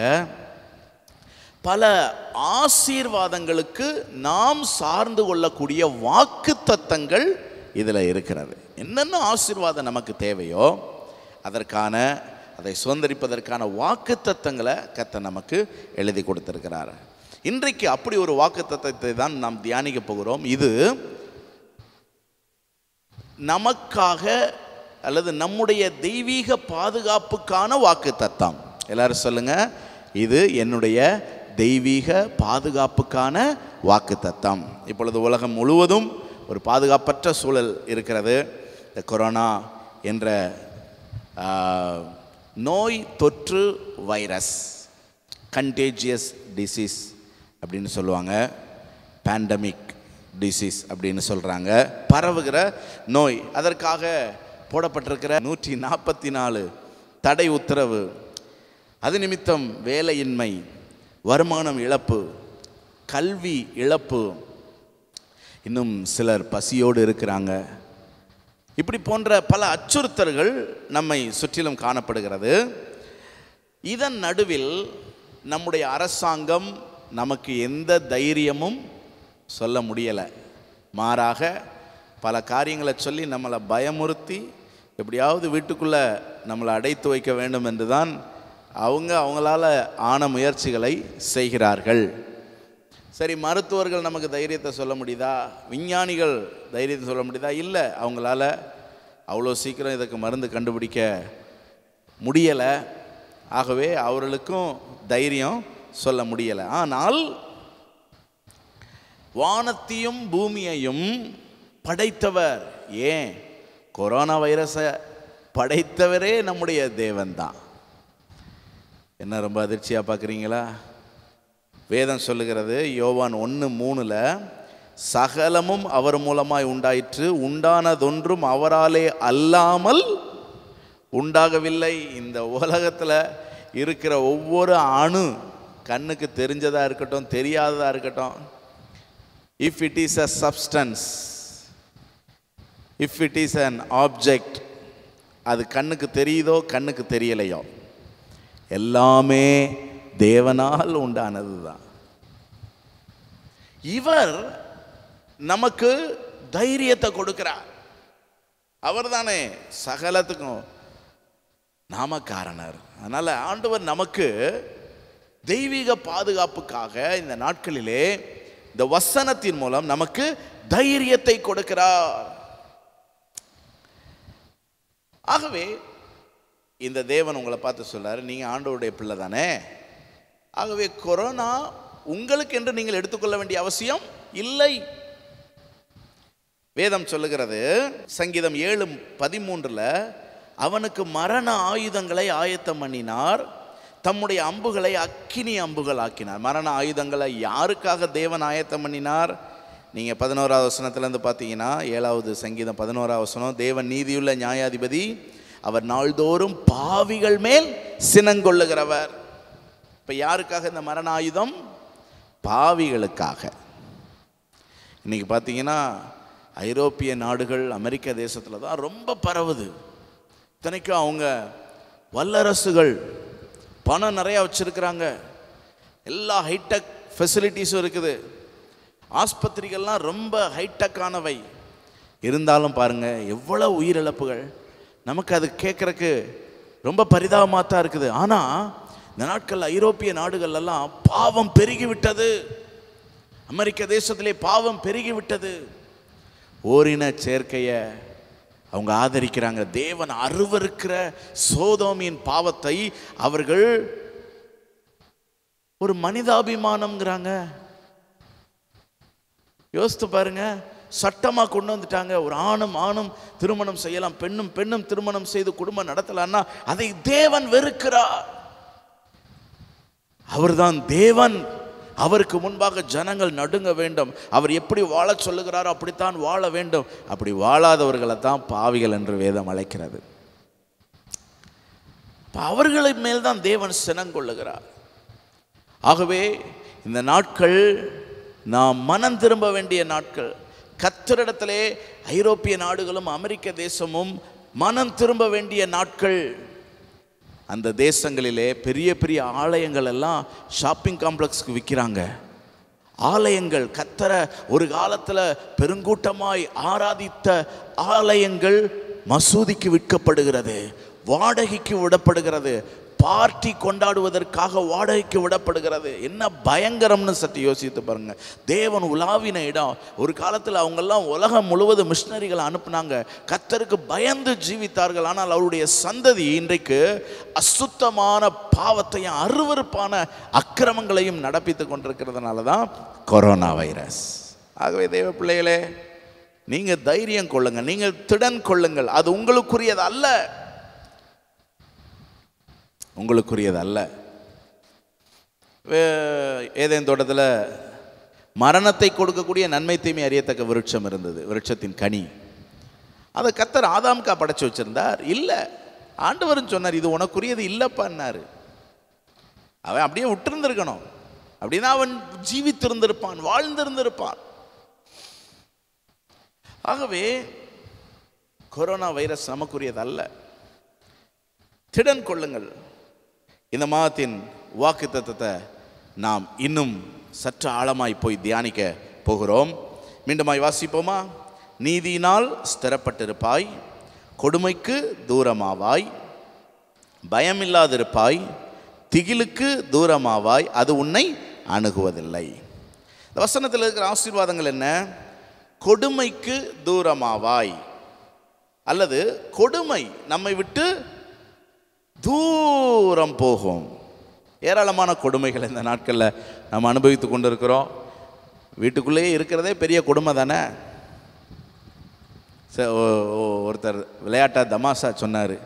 பல ஆசீர்வாதங்களுக்கு நாம் சார்ந்து கொள்ளக்கூடிய வாக்கு தத்தங்கள் இதில் இருக்கிறது என்னென்ன ஆசீர்வாதம் நமக்கு தேவையோ அதற்கான அதை சுதந்திரிப்பதற்கான வாக்கு தத்தங்களை கத்த நமக்கு எழுதி கொடுத்திருக்கிறார் இன்றைக்கு அப்படி ஒரு வாக்கு தத்தத்தை தான் நாம் தியானிக்க போகிறோம் இது நமக்காக அல்லது நம்முடைய தெய்வீக பாதுகாப்புக்கான வாக்கு தத்தம் எல்லாரும் சொல்லுங்க இது என்னுடைய தெய்வீக பாதுகாப்புக்கான வாக்கு தத்தம் இப்பொழுது உலகம் முழுவதும் ஒரு பாதுகாப்பற்ற சூழல் இருக்கிறது இந்த கொரோனா என்ற ஆ, நோய் தொற்று வைரஸ் கண்டேஜியஸ் டிசீஸ் அப்படின்னு சொல்லுவாங்க பேண்டமிக் டிசீஸ் அப்படின்னு சொல்கிறாங்க பரவுகிற நோய் அதற்காக போடப்பட்டிருக்கிற நூற்றி நாற்பத்தி நாலு தடை உத்தரவு அது நிமித்தம் வேலையின்மை வருமானம் இழப்பு கல்வி இழப்பு இன்னும் சிலர் பசியோடு இருக்கிறாங்க இப்படி போன்ற பல அச்சுறுத்தல்கள் நம்மை சுற்றிலும் காணப்படுகிறது இதன் நடுவில் நம்முடைய அரசாங்கம் நமக்கு எந்த தைரியமும் சொல்ல முடியலை மாறாக பல காரியங்களை சொல்லி நம்மளை பயமுறுத்தி எப்படியாவது வீட்டுக்குள்ளே நம்மளை அடைத்து வைக்க வேண்டும் என்று தான் அவங்க அவங்களால ஆன முயற்சிகளை செய்கிறார்கள் சரி மருத்துவர்கள் நமக்கு தைரியத்தை சொல்ல முடியுதா விஞ்ஞானிகள் தைரியத்தை சொல்ல முடியுதா இல்லை அவங்களால அவ்வளோ சீக்கிரம் இதுக்கு மருந்து கண்டுபிடிக்க முடியலை ஆகவே அவர்களுக்கும் தைரியம் சொல்ல முடியலை ஆனால் வானத்தையும் பூமியையும் படைத்தவர் ஏன் கொரோனா வைரஸை படைத்தவரே நம்முடைய தேவன்தான் என்ன ரொம்ப அதிர்ச்சியாக பார்க்குறீங்களா வேதம் சொல்லுகிறது யோவான் ஒன்று மூணில் சகலமும் அவர் மூலமாய் உண்டாயிற்று உண்டானதொன்றும் அவராலே அல்லாமல் உண்டாகவில்லை இந்த உலகத்தில் இருக்கிற ஒவ்வொரு அணு கண்ணுக்கு தெரிஞ்சதாக இருக்கட்டும் தெரியாததாக இருக்கட்டும் if it is a substance if it is an object அது கண்ணுக்கு தெரியுதோ கண்ணுக்கு தெரியலையோ எல்லாமே தேவனால் உண்டானது தான் இவர் நமக்கு தைரியத்தை கொடுக்கிறார் அவர் தானே சகலத்துக்கும் நாம காரணர் அதனால ஆண்டவர் நமக்கு தெய்வீக பாதுகாப்புக்காக இந்த நாட்களிலே இந்த வசனத்தின் மூலம் நமக்கு தைரியத்தை கொடுக்கிறார் ஆகவே இந்த தேவன் உங்களை பார்த்து சொல்றாரு நீங்க ஆண்டவருடைய பிள்ளை தானே ஆகவே கொரோனா உங்களுக்கு என்று நீங்கள் எடுத்துக்கொள்ள வேண்டிய அவசியம் இல்லை வேதம் சொல்லுகிறது சங்கீதம் ஏழு பதிமூன்றுல அவனுக்கு மரண ஆயுதங்களை ஆயத்தம் பண்ணினார் தம்முடைய அம்புகளை அக்கினி அம்புகள் ஆக்கினார் மரண ஆயுதங்களை யாருக்காக தேவன் ஆயத்தம் பண்ணினார் நீங்கள் பதினோராவது வசனத்துலேருந்து பார்த்தீங்கன்னா ஏழாவது சங்கீதம் பதினோராவது வசனம் தேவன் நீதியுள்ள நியாயாதிபதி அவர் நாள்தோறும் பாவிகள் மேல் சினங்கொள்ளுகிறவர் இப்போ யாருக்காக இந்த மரண ஆயுதம் பாவிகளுக்காக இன்னைக்கு பார்த்தீங்கன்னா ஐரோப்பிய நாடுகள் அமெரிக்க தேசத்தில் தான் ரொம்ப பரவுது இத்தனைக்கும் அவங்க வல்லரசுகள் பணம் நிறையா வச்சுருக்கிறாங்க எல்லா ஹைடெக் ஃபெசிலிட்டிஸும் இருக்குது ஆஸ்பத்திரிகள்லாம் ரொம்ப ஹைடெக்கானவை இருந்தாலும் பாருங்க எவ்வளோ உயிரிழப்புகள் நமக்கு அது கேட்குறக்கு ரொம்ப பரிதாபமாக தான் இருக்குது ஆனால் இந்த நாட்களில் ஐரோப்பிய நாடுகள்லாம் பாவம் பெருகி விட்டது அமெரிக்க தேசத்திலே பாவம் பெருகி விட்டது ஓரின சேர்க்கையை அவங்க ஆதரிக்கிறாங்க தேவன் அருவருக்கிற சோதோமியின் பாவத்தை அவர்கள் ஒரு மனிதாபிமானம்ங்கிறாங்க யோசித்து பாருங்க சட்டமா கொண்டு வந்துட்டாங்க ஒரு ஆணும் ஆணும் திருமணம் செய்யலாம் பெண்ணும் பெண்ணும் திருமணம் செய்து குடும்பம் நடத்தலாம்னா அதை தேவன் வெறுக்கிறார் அவர்தான் தேவன் அவருக்கு முன்பாக ஜனங்கள் நடுங்க வேண்டும் அவர் எப்படி வாழச் சொல்லுகிறாரோ அப்படித்தான் வாழ வேண்டும் அப்படி வாழாதவர்களை தான் பாவிகள் என்று வேதம் அழைக்கிறது அப்ப அவர்களை மேல் தான் தேவன் சினங்கொள்ளுகிறார் ஆகவே இந்த நாட்கள் நாம் மனம் திரும்ப வேண்டிய நாட்கள் கத்தரிடத்திலே ஐரோப்பிய நாடுகளும் அமெரிக்க தேசமும் மனம் திரும்ப வேண்டிய நாட்கள் அந்த தேசங்களிலே பெரிய பெரிய ஆலயங்கள் எல்லாம் ஷாப்பிங் காம்ப்ளெக்ஸ்க்கு விற்கிறாங்க ஆலயங்கள் கத்தர ஒரு காலத்தில் பெருங்கூட்டமாய் ஆராதித்த ஆலயங்கள் மசூதிக்கு விற்கப்படுகிறது வாடகைக்கு விடப்படுகிறது பார்ட்டி கொண்டாடுவதற்காக வாடகைக்கு விடப்படுகிறது என்ன பயங்கரம்னு சற்று யோசித்து பாருங்க தேவன் உலாவின இடம் ஒரு காலத்தில் அவங்கெல்லாம் உலகம் முழுவதும் மிஷினரிகளை அனுப்புனாங்க கத்தருக்கு பயந்து ஜீவித்தார்கள் ஆனால் அவருடைய சந்ததி இன்றைக்கு அசுத்தமான பாவத்தையும் அருவருப்பான அக்கிரமங்களையும் நடப்பித்து கொண்டிருக்கிறதுனால தான் கொரோனா வைரஸ் ஆகவே தேவ பிள்ளைகளே நீங்கள் தைரியம் கொள்ளுங்க நீங்கள் திடன் கொள்ளுங்கள் அது உங்களுக்குரியது அல்ல உங்களுக்குரியது அல்ல வே- ஏதேன் தோட்டத்தில் மரணத்தை கொடுக்கக்கூடிய நன்மை தீமை அறியத்தக்க விருட்சம் இருந்தது விருட்சத்தின் கனி அதை கத்தர் ஆதாம்கா படைச்சு வச்சிருந்தார் இல்லை ஆண்டவரும் சொன்னார் இது உனக்குரியது இல்லைப்பான்னாரு அவன் அப்படியே விட்டுருந்துருக்கணும் அப்படின்னா அவன் ஜீவித்திருந்திருப்பான் வாழ்ந்திருந்திருப்பான் ஆகவே கொரோனா வைரஸ் நமக்குரியது அல்ல திடன் கொள்ளுங்கள் இந்த மாதத்தின் வாக்கு தத்தத்தை நாம் இன்னும் சற்று ஆழமாய் போய் தியானிக்க போகிறோம் மீண்டுமாய் வாசிப்போமா நீதியினால் ஸ்திரப்பட்டிருப்பாய் கொடுமைக்கு தூரமாவாய் பயமில்லாதிருப்பாய் திகிலுக்கு தூரமாவாய் அது உன்னை அணுகுவதில்லை இந்த வசனத்தில் இருக்கிற ஆசீர்வாதங்கள் என்ன கொடுமைக்கு தூரமாவாய் அல்லது கொடுமை நம்மை விட்டு தூரம் போகும் ஏராளமான கொடுமைகள் இந்த நாட்களில் நாம் அனுபவித்து கொண்டு இருக்கிறோம் வீட்டுக்குள்ளேயே இருக்கிறதே பெரிய கொடுமை தானே ச- ஒ- ஒ- ஒருத்தர் விளையாட்டா தமாஷா சொன்னார்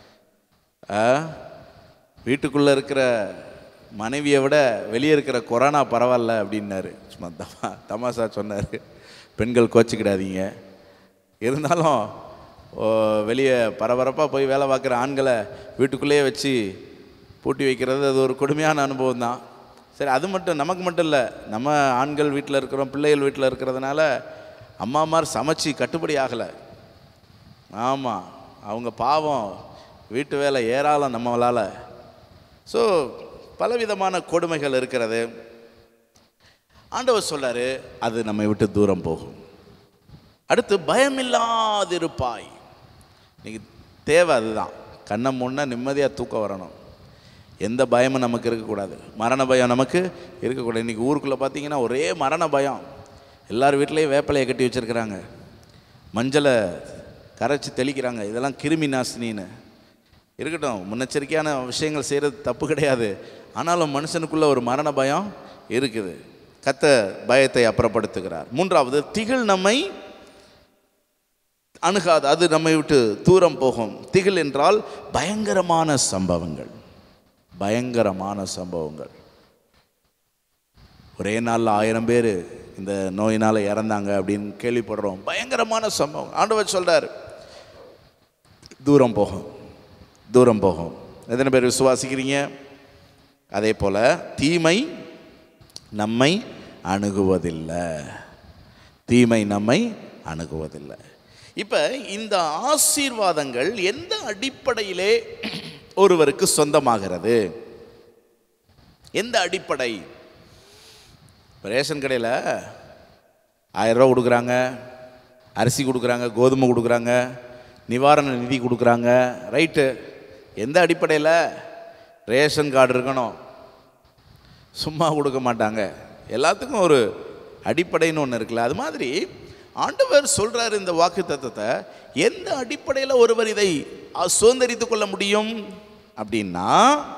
வீட்டுக்குள்ளே இருக்கிற மனைவியை விட வெளியே இருக்கிற கொரோனா பரவாயில்ல அப்படின்னாரு சும்மா தமா தமாஷா சொன்னார் பெண்கள் கோச்சிக்கிடாதீங்க இருந்தாலும் ஓ, வெளியே பரபரப்பாக போய் வேலை பார்க்குற ஆண்களை வீட்டுக்குள்ளேயே வச்சு பூட்டி வைக்கிறது அது ஒரு கொடுமையான அனுபவம் தான் சரி அது மட்டும் நமக்கு மட்டும் இல்லை நம்ம ஆண்கள் வீட்டில் இருக்கிறோம் பிள்ளைகள் வீட்டில் இருக்கிறதுனால அம்மாமார் சமைச்சு கட்டுப்படி ஆகலை ஆமாம் அவங்க பாவம் வீட்டு வேலை ஏராளம் நம்மளால் ஸோ பலவிதமான கொடுமைகள் இருக்கிறது ஆண்டவர் சொல்றாரு அது நம்மை விட்டு தூரம் போகும் அடுத்து பயமில்லாதிருப்பாய் இன்னைக்கு தேவை அதுதான் கண்ணை முன்னே நிம்மதியாக தூக்கம் வரணும் எந்த பயமும் நமக்கு இருக்கக்கூடாது மரண பயம் நமக்கு இருக்கக்கூடாது இன்றைக்கி ஊருக்குள்ளே பார்த்தீங்கன்னா ஒரே மரண பயம் எல்லார் வீட்லேயும் வேப்பிலையை கட்டி வச்சுருக்கிறாங்க மஞ்சளை கரைச்சி தெளிக்கிறாங்க இதெல்லாம் கிருமி நாசினின்னு இருக்கட்டும் முன்னெச்சரிக்கையான விஷயங்கள் செய்கிறது தப்பு கிடையாது ஆனாலும் மனுஷனுக்குள்ள ஒரு மரண பயம் இருக்குது கத்த பயத்தை அப்புறப்படுத்துகிறார் மூன்றாவது திகில் நம்மை அணுகாது அது நம்மை விட்டு தூரம் போகும் திகில் என்றால் பயங்கரமான சம்பவங்கள் பயங்கரமான சம்பவங்கள் ஒரே நாளில் ஆயிரம் பேர் இந்த நோயினால் இறந்தாங்க அப்படின்னு கேள்விப்படுறோம் பயங்கரமான சம்பவம் ஆண்டவர் சொல்றார் தூரம் போகும் தூரம் போகும் எத்தனை பேர் விசுவாசிக்கிறீங்க அதே போல் தீமை நம்மை அணுகுவதில்லை தீமை நம்மை அணுகுவதில்லை இப்போ இந்த ஆசீர்வாதங்கள் எந்த அடிப்படையிலே ஒருவருக்கு சொந்தமாகிறது எந்த அடிப்படை இப்போ ரேஷன் கடையில் ஆயிரம் ரூபா கொடுக்குறாங்க அரிசி கொடுக்குறாங்க கோதுமை கொடுக்குறாங்க நிவாரண நிதி கொடுக்குறாங்க ரைட்டு எந்த அடிப்படையில் ரேஷன் கார்டு இருக்கணும் சும்மா கொடுக்க மாட்டாங்க எல்லாத்துக்கும் ஒரு அடிப்படைன்னு ஒன்று இருக்குல்ல அது மாதிரி ஆண்டவர் சொல்றாரு இந்த வாக்கு தத்துவத்தை எந்த அடிப்படையில் ஒருவர் இதை அ- சுதந்தரித்துக் கொள்ள முடியும் அப்படின்னா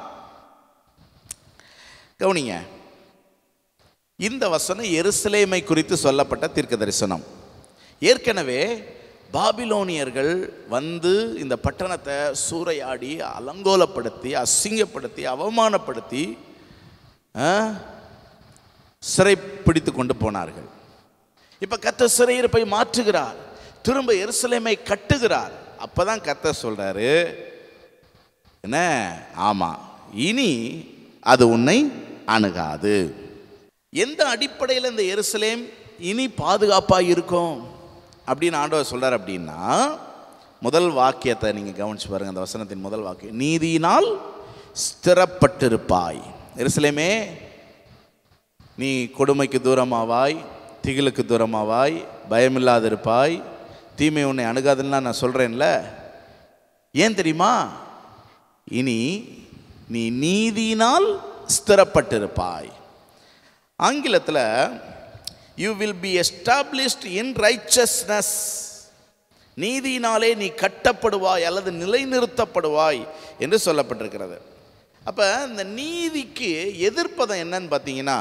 கவனிங்க இந்த வசனம் எருசலேமை குறித்து சொல்லப்பட்ட தீர்க்க தரிசனம் ஏற்கனவே பாபிலோனியர்கள் வந்து இந்த பட்டணத்தை சூறையாடி அலங்கோலப்படுத்தி அசிங்கப்படுத்தி அவமானப்படுத்தி ஆ, சிறைப்பிடித்து கொண்டு போனார்கள் இப்போ கத்த சிறையிருப்பை மாற்றுகிறார் திரும்ப எருசலேமை கட்டுகிறார் அப்பதான் கத்த சொல்றாரு என்ன ஆமா இனி அது உன்னை அணுகாது எந்த அடிப்படையில் இந்த எருசலேம் இனி பாதுகாப்பாக இருக்கும் அப்படின்னு ஆண்டவர் சொல்றார் அப்படின்னா முதல் வாக்கியத்தை நீங்கள் கவனிச்சு பாருங்க அந்த வசனத்தின் முதல் வாக்கியம் நீதியினால் ஸ்திரப்பட்டிருப்பாய் எருசலேமே நீ கொடுமைக்கு தூரமாவாய் திகிலுக்கு தூரமாவாய் பயமில்லாதிருப்பாய் தீமை உன்னை அணுகாதுன்னா நான் சொல்கிறேன்ல ஏன் தெரியுமா இனி நீ நீதியினால் ஸ்திரப்பட்டிருப்பாய் ஆங்கிலத்தில் you will be established in righteousness நீதியினாலே நீ கட்டப்படுவாய் அல்லது நிலைநிறுத்தப்படுவாய் என்று சொல்லப்பட்டிருக்கிறது அப்போ இந்த நீதிக்கு எதிர்ப்பதம் என்னன்னு பார்த்தீங்கன்னா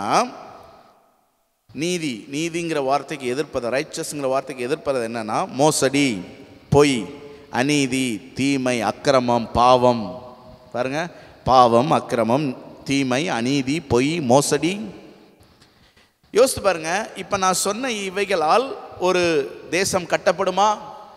நீதி நீதிங்கிற வார்த்தைக்கு எதிர்ப்பதம் ரைச்சஸ்ங்கிற வார்த்தைக்கு எதிர்ப்பது என்னன்னா மோசடி பொய் அநீதி தீமை அக்கிரமம் பாவம் பாருங்க பாவம் அக்கிரமம் தீமை அநீதி பொய் மோசடி யோசித்து பாருங்க இப்போ நான் சொன்ன இவைகளால் ஒரு தேசம் கட்டப்படுமா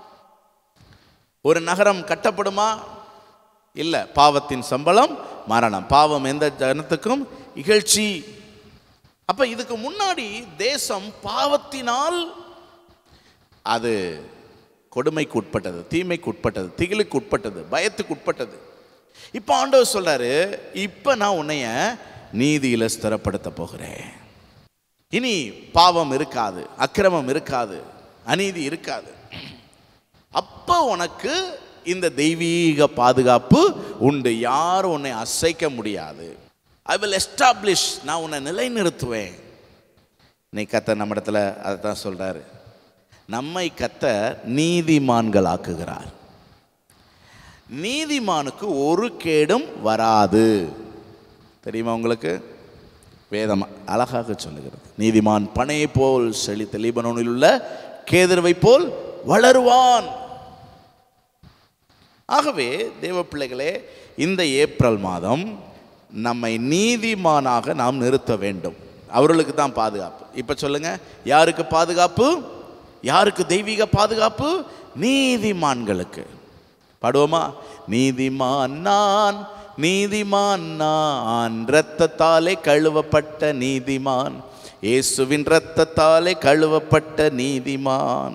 ஒரு நகரம் கட்டப்படுமா இல்லை பாவத்தின் சம்பளம் மரணம் பாவம் எந்த ஜனத்துக்கும் இகழ்ச்சி அப்ப இதுக்கு முன்னாடி தேசம் பாவத்தினால் அது கொடுமைக்கு உட்பட்டது தீமைக்கு உட்பட்டது திகிலுக்கு உட்பட்டது பயத்துக்கு உட்பட்டது இப்போ ஆண்டவர் சொல்றாரு இப்போ நான் உன்னைய நீதியில ஸ்திரப்படுத்த போகிறேன் இனி பாவம் இருக்காது அக்கிரமம் இருக்காது அநீதி இருக்காது அப்போ உனக்கு இந்த தெய்வீக பாதுகாப்பு உண்டு யாரும் உன்னை அசைக்க முடியாது ஐ வில் எஸ்டாப்ளிஷ் நான் உன்னை நிலைநிறுத்துவேன் நீ கத்த நம்ம இடத்துல அதை தான் சொல்றாரு நம்மை கத்த நீதிமான்கள் ஆக்குகிறார் நீதிமானுக்கு ஒரு கேடும் வராது தெரியுமா உங்களுக்கு வேதம் அழகாக சொல்லுகிறது நீதிமான் பனை போல் செழித்த லீபனோனில் உள்ள கேதுருவை போல் வளருவான் ஆகவே தேவ பிள்ளைகளே இந்த ஏப்ரல் மாதம் நம்மை நீதிமானாக நாம் நிறுத்த வேண்டும் அவர்களுக்கு தான் பாதுகாப்பு இப்போ சொல்லுங்க யாருக்கு பாதுகாப்பு யாருக்கு தெய்வீக பாதுகாப்பு நீதிமான்களுக்கு பாடுவோமா நீதிமான் நான் நீதிமான் நான் இரத்தத்தாலே கழுவப்பட்ட நீதிமான் இயேசுவின் இரத்தத்தாலே கழுவப்பட்ட நீதிமான்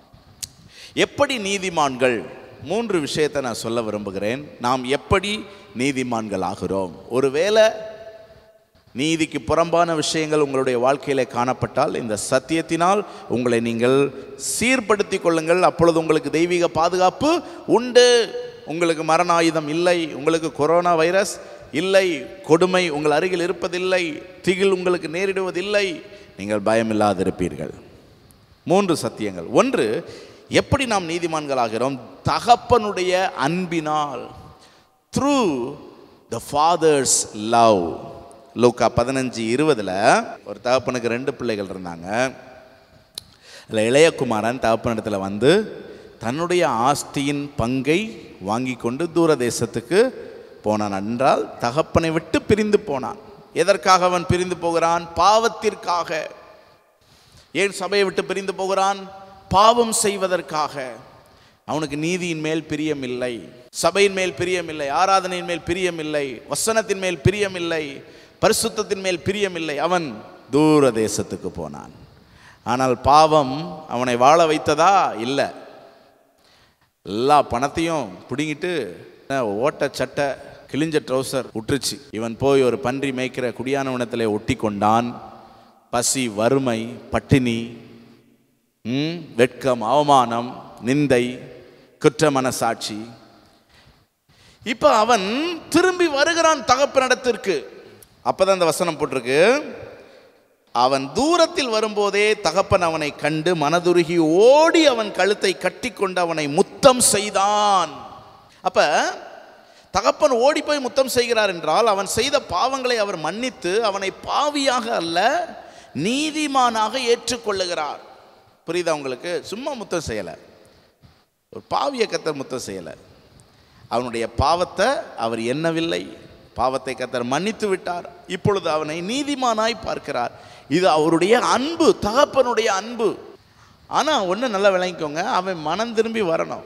எப்படி நீதிமான்கள் மூன்று விஷயத்தை நான் சொல்ல விரும்புகிறேன் நாம் எப்படி நீதிமான்கள் ஆகிறோம் ஒருவேளை நீதிக்கு புறம்பான விஷயங்கள் உங்களுடைய வாழ்க்கையில காணப்பட்டால் இந்த சத்தியத்தினால் உங்களை நீங்கள் சீர்படுத்திக் கொள்ளுங்கள் அப்பொழுது உங்களுக்கு தெய்வீக பாதுகாப்பு உண்டு உங்களுக்கு மரண ஆயுதம் இல்லை உங்களுக்கு கொரோனா வைரஸ் இல்லை கொடுமை உங்கள் அருகில் இருப்பதில்லை திகில் உங்களுக்கு நேரிடுவதில்லை நீங்கள் பயமில்லாதிருப்பீர்கள் மூன்று சத்தியங்கள் ஒன்று எப்படி நாம் நீதிமான்களாகிறோம் தகப்பனுடைய அன்பினால் த்ரூ த ஃபாதர்ஸ் லவ் லூக்கா பதினஞ்சு இருபதில் ஒரு தகப்பனுக்கு ரெண்டு பிள்ளைகள் இருந்தாங்க அதில் இளையகுமாரன் தகப்பனிடத்தில் வந்து தன்னுடைய ஆஸ்தியின் பங்கை வாங்கி கொண்டு தூர தேசத்துக்கு போனான் என்றால் தகப்பனை விட்டு பிரிந்து போனான் எதற்காக அவன் பிரிந்து போகிறான் பாவத்திற்காக ஏன் சபையை விட்டு பிரிந்து போகிறான் பாவம் செய்வதற்காக அவனுக்கு நீதியின் மேல் பிரியமில்லை சபையின் மேல் பிரியமில்லை ஆராதனையின் மேல் பிரியமில்லை வசனத்தின் மேல் பிரியமில்லை பரிசுத்தத்தின் மேல் பிரியமில்லை அவன் தூர தேசத்துக்கு போனான் ஆனால் பாவம் அவனை வாழ வைத்ததா இல்லை எல்லா பணத்தையும் பிடுங்கிட்டு ஓட்ட சட்டை கிழிஞ்ச ட்ரௌசர் விட்டுருச்சு இவன் போய் ஒரு பன்றி மேய்க்கிற குடியானவனத்தில் ஒட்டி கொண்டான் பசி வறுமை பட்டினி ம், வெட்கம் அவமானம் நிந்தை குற்ற மனசாட்சி இப்ப அவன் திரும்பி வருகிறான் தகப்பனிடத்திற்கு அப்பதான் அந்த வசனம் போட்டிருக்கு அவன் தூரத்தில் வரும்போதே தகப்பன் அவனை கண்டு மனதுருகி ஓடி அவன் கழுத்தை கட்டிக்கொண்டு அவனை முத்தம் செய்தான் அப்ப தகப்பன் ஓடி போய் முத்தம் செய்கிறார் என்றால் அவன் செய்த பாவங்களை அவர் மன்னித்து அவனை பாவியாக அல்ல நீதிமானாக ஏற்றுக்கொள்ளுகிறார் புரியுதா உங்களுக்கு சும்மா முத்தம் செய்யலை ஒரு பாவிய கத்தர் முத்தம் செய்யலை அவனுடைய பாவத்தை அவர் எண்ணவில்லை பாவத்தை கத்தர் மன்னித்து விட்டார் இப்பொழுது அவனை நீதிமானாய் பார்க்கிறார் இது அவருடைய அன்பு தகப்பனுடைய அன்பு ஆனால் ஒன்று நல்லா விளங்கிக்கோங்க அவன் மனம் திரும்பி வரணும்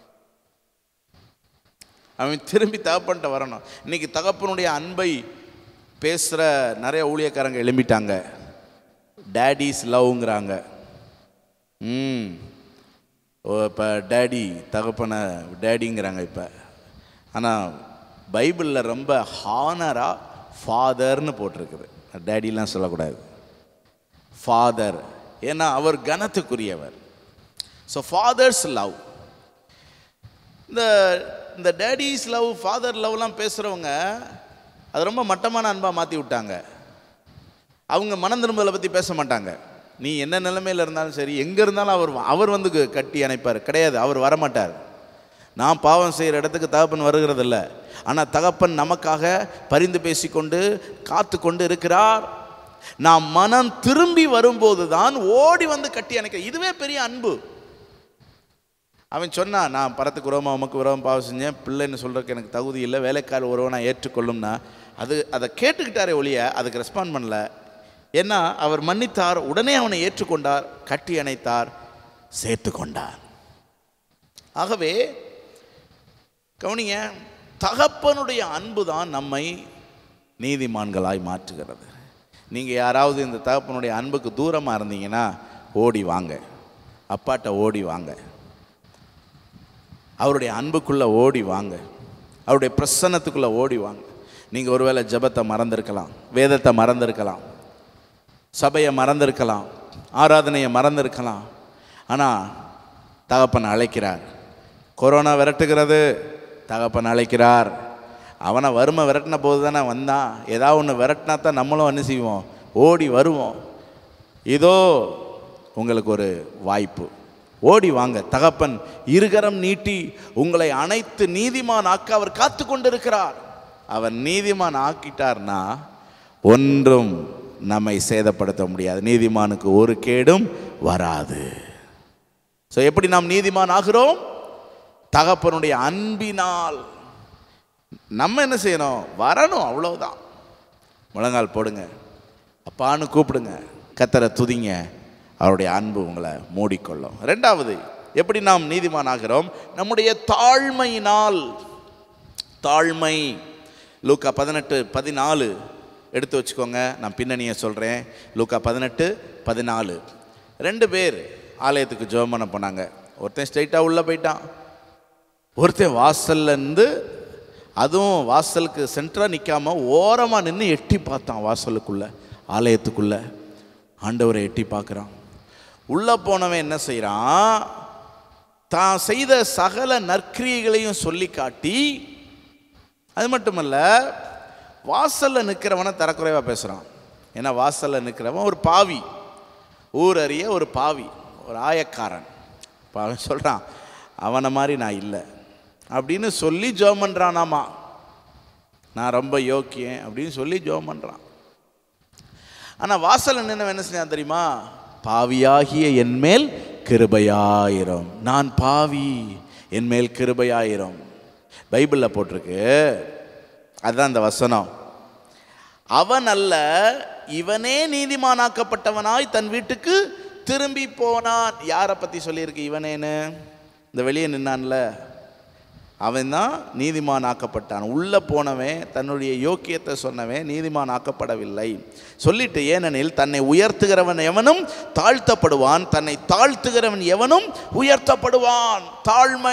அவன் திரும்பி தகப்பன்ட்ட வரணும் இன்னைக்கு தகப்பனுடைய அன்பை பேசுகிற நிறைய ஊழியக்காரங்க எழும்பிட்டாங்க டேடிஸ் லவ்ங்கிறாங்க ம் ஓ இப்போ டேடி தகப்பனை டேடிங்கிறாங்க இப்போ ஆனால் பைபிளில் ரொம்ப ஹானராக ஃபாதர்னு போட்டிருக்குது டேடிலாம் சொல்லக்கூடாது ஃபாதர் ஏன்னா அவர் கனத்துக்குரியவர் ஸோ ஃபாதர்ஸ் லவ் இந்த இந்த டேடிஸ் லவ் ஃபாதர் லவ்லாம் பேசுகிறவங்க அது ரொம்ப மட்டமான அன்பாக மாற்றி விட்டாங்க அவங்க மனம் திரும்பலை பற்றி பேச மாட்டாங்க நீ என்ன நிலைமையில் இருந்தாலும் சரி எங்கே இருந்தாலும் அவர் வ- அவர் வந்து கு- கட்டி அணைப்பார் கிடையாது அவர் வரமாட்டார் நான் பாவம் செய்கிற இடத்துக்கு தகப்பன் வருகிறதில்ல ஆனால் தகப்பன் நமக்காக பரிந்து பேசிக்கொண்டு காத்து கொண்டு இருக்கிறார் நாம் மனம் திரும்பி வரும்போது தான் ஓடி வந்து கட்டி அணைக்க இதுவே பெரிய அன்பு அவன் சொன்னான் நான் பரத்துக்கு உறவமா உமக்கு உறவம் பாவம் செஞ்சேன் பிள்ளைன்னு சொல்கிறதுக்கு எனக்கு தகுதி இல்லை வேலைக்கார உறவை நான் ஏற்றுக்கொள்ளும்னா அது அதை கேட்டுக்கிட்டாரே ஒழிய அதுக்கு ரெஸ்பாண்ட் பண்ணல ஏன்னா அவர் மன்னித்தார் உடனே அவனை ஏற்றுக்கொண்டார் கட்டி அணைத்தார் சேர்த்து கொண்டார் ஆகவே கவனிங்க தகப்பனுடைய அன்பு தான் நம்மை நீதிமான்களாய் மாற்றுகிறது நீங்கள் யாராவது இந்த தகப்பனுடைய அன்புக்கு தூரமாக இருந்தீங்கன்னா ஓடி வாங்க அப்பாட்ட ஓடி வாங்க அவருடைய அன்புக்குள்ளே ஓடி வாங்க அவருடைய பிரசன்னத்துக்குள்ளே ஓடி வாங்க நீங்கள் ஒருவேளை ஜெபத்தை மறந்திருக்கலாம் வேதத்தை மறந்திருக்கலாம் சபையை மறந்திருக்கலாம் ஆராதனையை மறந்திருக்கலாம் ஆனால் தகப்பன் அழைக்கிறார் கொரோனா விரட்டுகிறது தகப்பன் அழைக்கிறார் அவனை வறுமை விரட்டின போது தானே வந்தான் ஏதாவது ஒன்று விரட்டினா தான் நம்மளும் என்ன செய்வோம் ஓடி வருவோம் இதோ உங்களுக்கு ஒரு வாய்ப்பு ஓடி வாங்க தகப்பன் இருகரம் நீட்டி உங்களை அனைத்து நீதிமான் ஆக்க அவர் காத்து கொண்டிருக்கிறார் அவர் நீதிமான் ஆக்கிட்டார்னா ஒன்றும் நம்மை சேதப்படுத்த முடியாது நீதிமானுக்கு ஒரு கேடும் வராது ஸோ எப்படி நாம் நீதிமான் ஆகிறோம் தகப்பனுடைய அன்பினால் நம்ம என்ன செய்யணும் வரணும் அவ்வளவுதான் முழங்கால் போடுங்க அப்பான்னு கூப்பிடுங்க கத்தரை துதிங்க அவருடைய அன்பு உங்களை மூடிக்கொள்ளும் ரெண்டாவது எப்படி நாம் நீதிமான் ஆகிறோம் நம்முடைய தாழ்மையினால் தாழ்மை லூக்கா பதினெட்டு பதினாலு எடுத்து வச்சுக்கோங்க நான் பின்னணியை சொல்கிறேன் லூக்கா பதினெட்டு பதினாலு ரெண்டு பேர் ஆலயத்துக்கு ஜெபம் பண்ண போனாங்க ஒருத்தன் ஸ்ட்ரைட்டாக உள்ளே போயிட்டான் ஒருத்தன் வாசல்ல இருந்து அதுவும் வாசலுக்கு சென்டராக நிற்காம ஓரமாக நின்று எட்டி பார்த்தான் வாசலுக்குள்ள ஆலயத்துக்குள்ள ஆண்டவரை எட்டி பார்க்குறான் உள்ளே போனவன் என்ன செய்கிறான் தான் செய்த சகல நற்கிரியைகளையும் சொல்லி காட்டி அது மட்டுமல்ல வாசலில் நிற்கிறவனை தரக்குறைவாக பேசுகிறான் ஏன்னா வாசலில் நிற்கிறவன் ஒரு பாவி ஊர் அறிய ஒரு பாவி ஒரு ஆயக்காரன் இப்போ அவன் சொல்கிறான் அவனை மாதிரி நான் இல்லை அப்படின்னு சொல்லி ஜோம் பண்ணுறானாமா நான் ரொம்ப யோக்கியன் அப்படின்னு சொல்லி ஜோம் பண்ணுறான் ஆனால் வாசலில் நின்று என்ன செஞ்சான் தெரியுமா பாவியாகிய என்மேல் கிருபையாயிரம் நான் பாவி என்மேல் கிருபையாயிரம் பைபிளில் போட்டிருக்கு அதுதான் இந்த வசனம் அவன் அல்ல இவனே நீதிமானாக்கப்பட்டவனாய் தன் வீட்டுக்கு திரும்பி போனான் யாரை பற்றி சொல்லியிருக்கு இவனேன்னு இந்த வெளியே நின்னான்ல அவன் தான் நீதிமான் ஆக்கப்பட்டான் உள்ளே போனவன் தன்னுடைய யோக்கியத்தை சொன்னவன் நீதிமான் ஆக்கப்படவில்லை சொல்லிட்டு ஏனெனில் தன்னை உயர்த்துகிறவன் எவனும் தாழ்த்தப்படுவான் தன்னை தாழ்த்துகிறவன் எவனும் உயர்த்தப்படுவான் தாழ்மை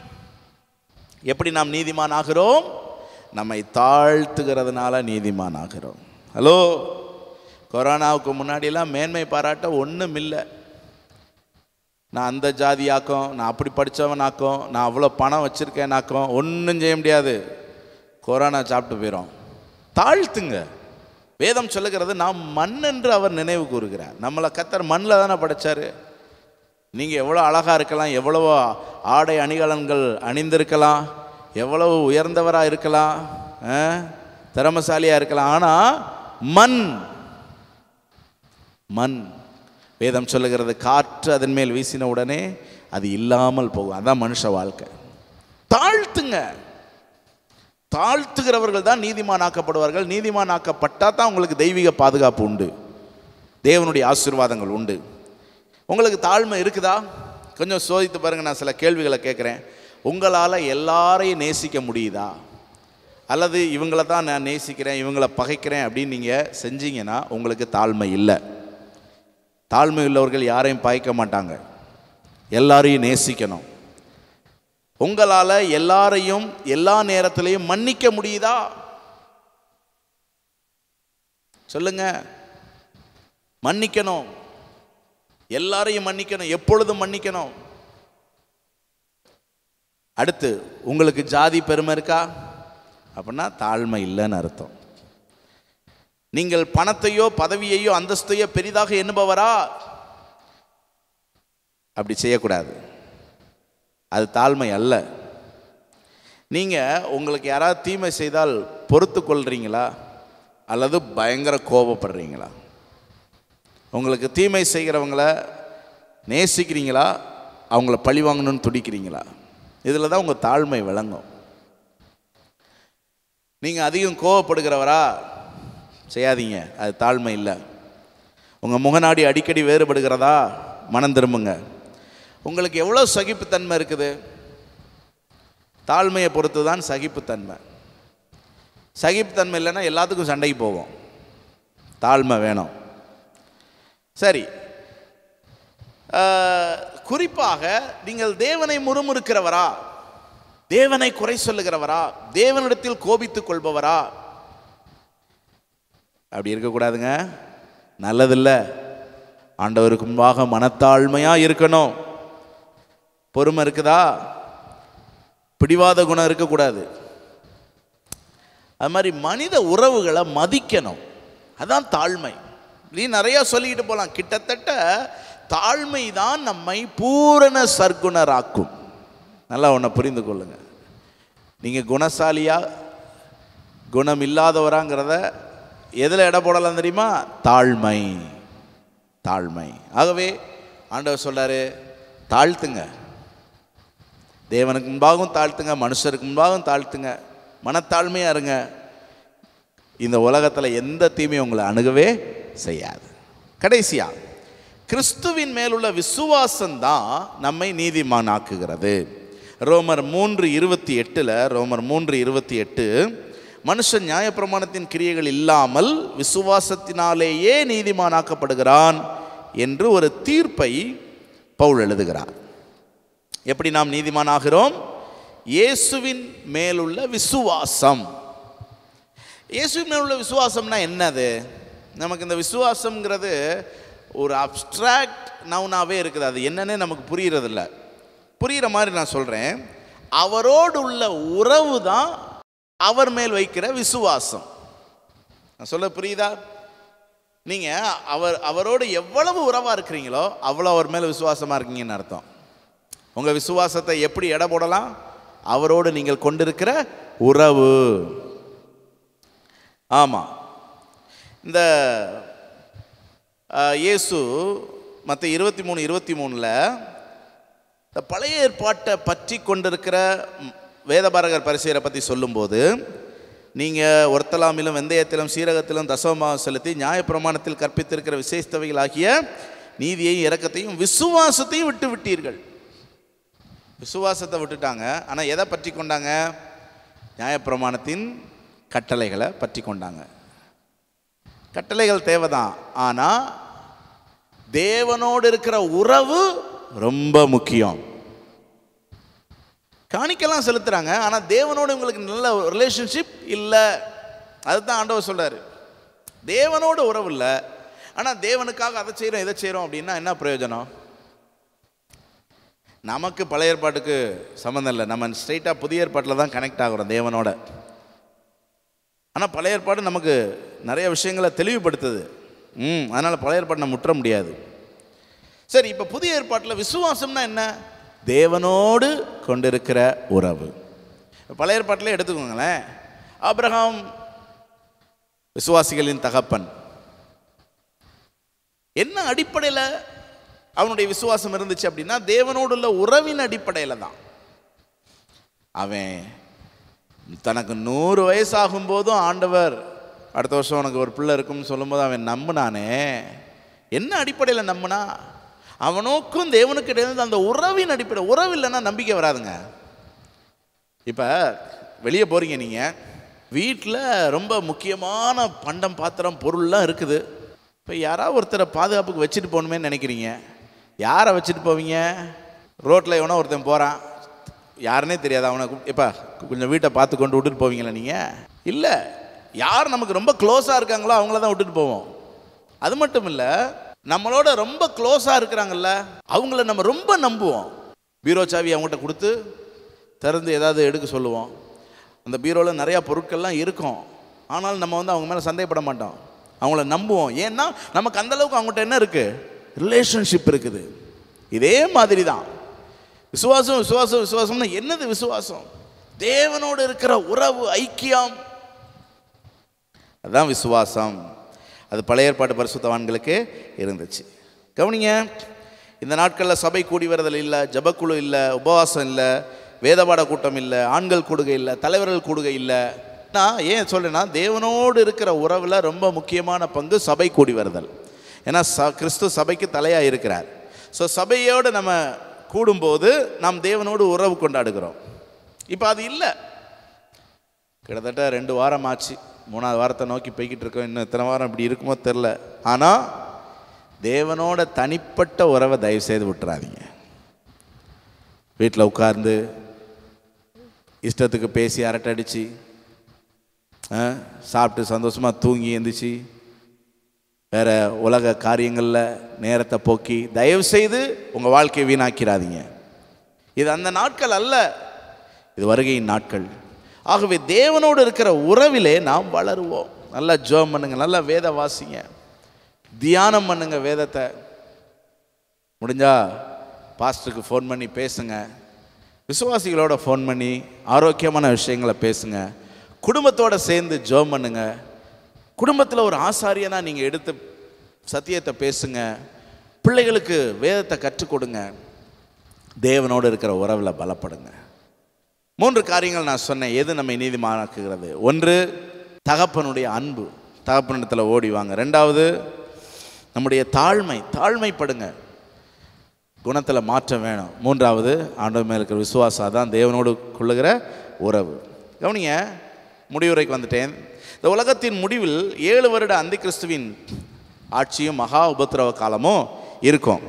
எப்படி நாம் நீதிமான் ஆகிறோம் நம்மை தாழ்த்துகிறதுனால நீதிமான் ஆகிறோம் ஹலோ கொரோனாவுக்கு முன்னாடிலாம் மேன்மை பாராட்ட ஒன்றும் இல்லை நான் அந்த ஜாதியாக்கும் நான் அப்படி படித்தவனாக்கும் நான் அவ்வளோ பணம் வச்சுருக்கேனாக்கும் ஒன்றும் செய்ய முடியாது கொரோனா சாப்பிட்டு போயிடும் தாழ்த்துங்க வேதம் சொல்லுகிறது நாம் மண் என்று அவர் நினைவு கூறுகிறார் நம்மளை கத்தர் மண்ணில் தானே படைச்சாரு நீங்கள் எவ்வளோ அழகாக இருக்கலாம் எவ்வளவோ ஆடை அணிகலன்கள் அணிந்திருக்கலாம் எவ்வளவு உயர்ந்தவராக இருக்கலாம் ஆ? திறமசாலியாக இருக்கலாம் ஆனால் மண் மண் வேதம் சொல்லுகிறது காற்று அதன் மேல் வீசின உடனே அது இல்லாமல் போகும் அதான் மனுஷ வாழ்க்கை தாழ்த்துங்க தாழ்த்துகிறவர்கள் தான் நீதிமானாக்கப்படுவார்கள் நீதிமானாக்கப்பட்டால் தான் உங்களுக்கு தெய்வீக பாதுகாப்பு உண்டு தேவனுடைய ஆசீர்வாதங்கள் உண்டு உங்களுக்கு தாழ்மை இருக்குதா கொஞ்சம் சோதித்து பாருங்க நான் சில கேள்விகளை கேட்குறேன் உங்களால் எல்லாரையும் நேசிக்க முடியுதா அல்லது இவங்கள தான் நான் நேசிக்கிறேன் இவங்கள பகைக்கிறேன் அப்படின்னு நீங்கள் செஞ்சீங்கன்னா உங்களுக்கு தாழ்மை இல்லை தாழ்மை உள்ளவர்கள் யாரையும் பாய்க்க மாட்டாங்க எல்லாரையும் நேசிக்கணும் உங்களால் எல்லாரையும் எல்லா நேரத்திலையும் மன்னிக்க முடியுதா சொல்லுங்க மன்னிக்கணும் எல்லாரையும் மன்னிக்கணும் எப்பொழுதும் மன்னிக்கணும் அடுத்து உங்களுக்கு ஜாதி பெருமை இருக்கா அப்படின்னா தாழ்மை இல்லைன்னு அர்த்தம் நீங்கள் பணத்தையோ பதவியையோ அந்தஸ்தையோ பெரிதாக எண்ணுபவரா அப்படி செய்யக்கூடாது அது தாழ்மை அல்ல நீங்கள் உங்களுக்கு யாராவது தீமை செய்தால் பொறுத்து கொள்றீங்களா அல்லது பயங்கர கோபப்படுறீங்களா உங்களுக்கு தீமை செய்கிறவங்கள நேசிக்கிறீங்களா அவங்கள பழி வாங்கணும்னு துடிக்கிறீங்களா இதில் தான் உங்கள் தாழ்மை விளங்கும் நீங்கள் அதிகம் கோவப்படுகிறவரா செய்யாதீங்க அது தாழ்மை இல்லை உங்கள் முகநாடி அடிக்கடி வேறுபடுகிறதா மனம் திரும்புங்க உங்களுக்கு எவ்வளோ சகிப்புத்தன்மை இருக்குது தாழ்மையை பொறுத்து தான் சகிப்புத்தன்மை சகிப்புத்தன்மை இல்லைன்னா எல்லாத்துக்கும் சண்டைக்கு போவோம் தாழ்மை வேணும் சரி ஆஹ், குறிப்பாக நீங்கள் தேவனை முறுமுறுக்கிறவரா தேவனை குறை சொல்லுகிறவரா தேவனிடத்தில் கோபித்துக் கொள்பவரா அப்படி இருக்கக்கூடாதுங்க நல்லதில்ல ஆண்டவருக்கு முன்பாக மனத்தாழ்மையா இருக்கணும் பொறுமை இருக்குதா பிடிவாத குணம் இருக்கக்கூடாது அது மாதிரி மனித உறவுகளை மதிக்கணும் அதான் தாழ்மை நீ நிறைய சொல்லிக்கிட்டு போகலாம் கிட்டத்தட்ட தாழ்மை தான் நம்மை பூரண சர்க்குணராக்கும் நல்லா ஒன்றை புரிந்து கொள்ளுங்க நீங்கள் குணசாலியா குணம் இல்லாதவராங்கிறத எதில் எடை போடலாம் தெரியுமா தாழ்மை தாழ்மை ஆகவே ஆண்டவர் சொல்றாரு தாழ்த்துங்க தேவனுக்கு முன்பாகவும் தாழ்த்துங்க மனுஷருக்கு முன்பாகவும் தாழ்த்துங்க மனத்தாழ்மையாக இருங்க இந்த உலகத்தில் எந்த தீமையும் உங்களை அணுகவே செய்யாது கடைசியா கிறிஸ்துவின் மேலுள்ள விசுவாசம்தான் நம்மை நீதிமான் ஆக்குகிறது ரோமர் மூன்று இருபத்தி எட்டில் ரோமர் மூன்று இருபத்தி எட்டு மனுஷன் நியாயப்பிரமாணத்தின் கிரியைகள் இல்லாமல் விசுவாசத்தினாலேயே நீதிமானாக்கப்படுகிறான் என்று ஒரு தீர்ப்பை பவுல் எழுதுகிறார் எப்படி நாம் நீதிமானாகிறோம் இயேசுவின் மேலுள்ள விசுவாசம் இயேசுவின் மேலுள்ள விசுவாசம்னா என்னது நமக்கு இந்த விசுவாசம்ங்கிறது ஒரு அப்ட்ராக்ட் நவுனாவே இருக்குது அது என்னன்னே நமக்கு புரியறதில்ல புரிகிற மாதிரி நான் சொல்கிறேன் அவரோடு உள்ள உறவு தான் அவர் மேல் வைக்கிற விசுவாசம் நான் சொல்ல புரியுதா நீங்கள் அவர் அவரோடு எவ்வளவு உறவாக இருக்கிறீங்களோ அவ்வளோ அவர் மேலே விசுவாசமாக இருக்கீங்கன்னு அர்த்தம் உங்கள் விசுவாசத்தை எப்படி எடை போடலாம் அவரோடு நீங்கள் கொண்டிருக்கிற உறவு ஆமாம் இந்த அஹ், இயேசு மற்ற இருபத்தி மூணு இருபத்தி மூணில் இந்த பழைய ஏற்பாட்டை பற்றி கொண்டிருக்கிற ம், வேதபாரகர் பரிசெயரை பற்றி சொல்லும்போது நீங்கள் ஒருத்தலாமிலும் வெந்தயத்திலும் சீரகத்திலும் தசவமாக செலுத்தி நியாயப்பிரமாணத்தில் கற்பித்திருக்கிற விசேஷத்தவைகளாகிய நீதியையும் இரக்கத்தையும் விசுவாசத்தையும் விட்டு விட்டீர்கள் விசுவாசத்தை விட்டுட்டாங்க ஆனால் எதை பற்றி கொண்டாங்க நியாயப்பிரமாணத்தின் கட்டளைகளை பற்றி கொண்டாங்க கட்டளைகள் தேவைதான் ஆனால் தேவனோடு இருக்கிற உறவு ரொம்ப முக்கியம் காணிக்கெல்லாம் செலுத்துறாங்க ஆனால் தேவனோடு உங்களுக்கு நல்ல ரிலேஷன்ஷிப் இல்லை அதுதான் ஆண்டவர் சொல்றாரு தேவனோடு உறவு இல்லை ஆனால் தேவனுக்காக அதை செய்கிறோம் இதை செய்கிறோம் அப்படின்னா என்ன பிரயோஜனம் நமக்கு பழைய ஏற்பாட்டுக்கு சம்மந்தம் இல்லை நம்ம ஸ்ட்ரைட்டாக புதிய ஏற்பாட்டில் தான் கனெக்ட் ஆகுறோம் தேவனோட ஆனால் பழைய ஏற்பாடு நமக்கு நிறைய விஷயங்களை தெளிவுபடுத்துது ம் அதனால் பழைய ஏற்பாடு நம்ம முற்ற முடியாது சரி இப்போ புதிய ஏற்பாட்டில் விசுவாசம்னா என்ன தேவனோடு கொண்டிருக்கிற உறவு இப்ப பழைய ஏற்பாட்டில் எடுத்துக்கோங்களேன் ஆபிரகாம் விசுவாசிகளின் தகப்பன் என்ன அடிப்படையில் அவனுடைய விசுவாசம் இருந்துச்சு அப்படின்னா தேவனோடு உள்ள உறவின் அடிப்படையில் தான் அவன் தனக்கு நூறு வயசாகும் போதும் ஆண்டவர் அடுத்த வருஷம் உனக்கு ஒரு பிள்ளை இருக்கும்னு சொல்லும்போது அவன் நம்பினானே என்ன அடிப்படையில் நம்பினா அவனுக்கும் தேவனுக்கு இடையில அந்த உறவின் அடிப்படை உறவு இல்லைன்னா நம்பிக்கை வராதுங்க இப்போ வெளியே போகிறீங்க நீங்கள் வீட்டில் ரொம்ப முக்கியமான பண்டம் பாத்திரம் பொருள்லாம் இருக்குது இப்போ யாராவது ஒருத்தரை பாதுகாப்புக்கு வச்சுட்டு போகணுமே நினைக்கிறீங்க யாரை வச்சுட்டு போவீங்க ரோட்டில் எவனோ ஒருத்தன் போகிறான் யாருன்னே தெரியாது அவனை எப்பா கொஞ்சம் வீட்டை பார்த்து கொண்டு விட்டுட்டு போவீங்களா நீங்கள் இல்லை யார் நமக்கு ரொம்ப க்ளோஸாக இருக்காங்களோ அவங்கள தான் விட்டுட்டு போவோம் அது மட்டும் இல்லை நம்மளோட ரொம்ப க்ளோஸாக இருக்கிறாங்கல்ல அவங்கள நம்ம ரொம்ப நம்புவோம் பீரோ சாவி அவங்ககிட்ட கொடுத்து திறந்து ஏதாவது எடுக்க சொல்லுவோம் அந்த பீரோவில் நிறையா பொருட்கள்லாம் இருக்கும் ஆனால் நம்ம வந்து அவங்க மேலே சந்தேகப்பட மாட்டோம் அவங்கள நம்புவோம் ஏன்னா நமக்கு அந்த அளவுக்கு அவங்ககிட்ட என்ன இருக்குது ரிலேஷன்ஷிப் இருக்குது இதே மாதிரி தான் விசுவாசம் விசுவாசம் விசுவாசம்னா என்னது விசுவாசம் தேவனோடு இருக்கிற உறவு ஐக்கியம் அதுதான் விசுவாசம் அது பழைய ஏற்பாட்டு பரிசுத்தவான்களுக்கு இருந்துச்சு கவனிங்க இந்த நாட்களில் சபை கூடி வருதல் இல்லை ஜபக்குழு இல்லை உபவாசம் இல்லை வேதபாட கூட்டம் இல்லை ஆண்கள் கூடுகை இல்லை தலைவர்கள் கூடுகை இல்லை நான் ஏன் சொல்றேன்னா தேவனோடு இருக்கிற உறவில் ரொம்ப முக்கியமான பங்கு சபை கூடி வருதல் ஏன்னா ச கிறிஸ்து சபைக்கு தலையாக இருக்கிறார் ஸோ சபையோடு நம்ம கூடும்போது நாம் தேவனோடு உறவு கொண்டாடுகிறோம் இப்போ அது இல்லை கிட்டத்தட்ட ரெண்டு வாரம் ஆச்சு மூணாவது வாரத்தை நோக்கி போய்கிட்டு இருக்கோம் இன்னும் இத்தனை வாரம் இப்படி இருக்குமோ தெரில ஆனால் தேவனோட தனிப்பட்ட உறவை தயவு செய்து விட்டுறாதீங்க வீட்டில் உட்கார்ந்து இஷ்டத்துக்கு பேசி அரட்டடிச்சு ஆ, சாப்பிட்டு சந்தோஷமாக தூங்கி எந்திரிச்சு வேற உலக காரியங்களில் நேரத்தை போக்கி தயவு செய்து உங்கள் வாழ்க்கையை வீணாக்கிறாதீங்க இது அந்த நாட்கள் அல்ல இது வருகையின் நாட்கள் ஆகவே தேவனோடு இருக்கிற உறவிலே நாம் வளருவோம் நல்லா ஜோம் பண்ணுங்க நல்லா வேத வாசிங்க தியானம் பண்ணுங்க வேதத்தை முடிஞ்சா பாஸ்டருக்கு ஃபோன் பண்ணி பேசுங்க விசுவாசிகளோட ஃபோன் பண்ணி ஆரோக்கியமான விஷயங்களை பேசுங்க குடும்பத்தோட சேர்ந்து ஜோம் பண்ணுங்க குடும்பத்தில் ஒரு ஆசாரியனா நீங்கள் எடுத்து சத்தியத்தை பேசுங்க பிள்ளைகளுக்கு வேதத்தை கற்றுக் கொடுங்க தேவனோடு இருக்கிற உறவில் பலப்படுங்க மூன்று காரியங்கள் நான் சொன்னேன் எது நம்மை நீதிமானாக்குகிறது ஒன்று தகப்பனுடைய அன்பு தகப்பனிடத்தில் ஓடி வாங்க ரெண்டாவது நம்முடைய தாழ்மை தாழ்மைப்படுங்க குணத்தில் மாற்றம் வேணும் மூன்றாவது ஆண்டவர் மேல் இருக்கிற விசுவாசம் அதான் தேவனோடு கொள்ளுகிற உறவு கவனிங்க முடிவுரைக்கு வந்துட்டேன் இந்த உலகத்தின் முடிவில் ஏழு வருட அந்தி கிறிஸ்துவின் ஆட்சியும் மகா உபத்திரவ காலமும் இருக்கும்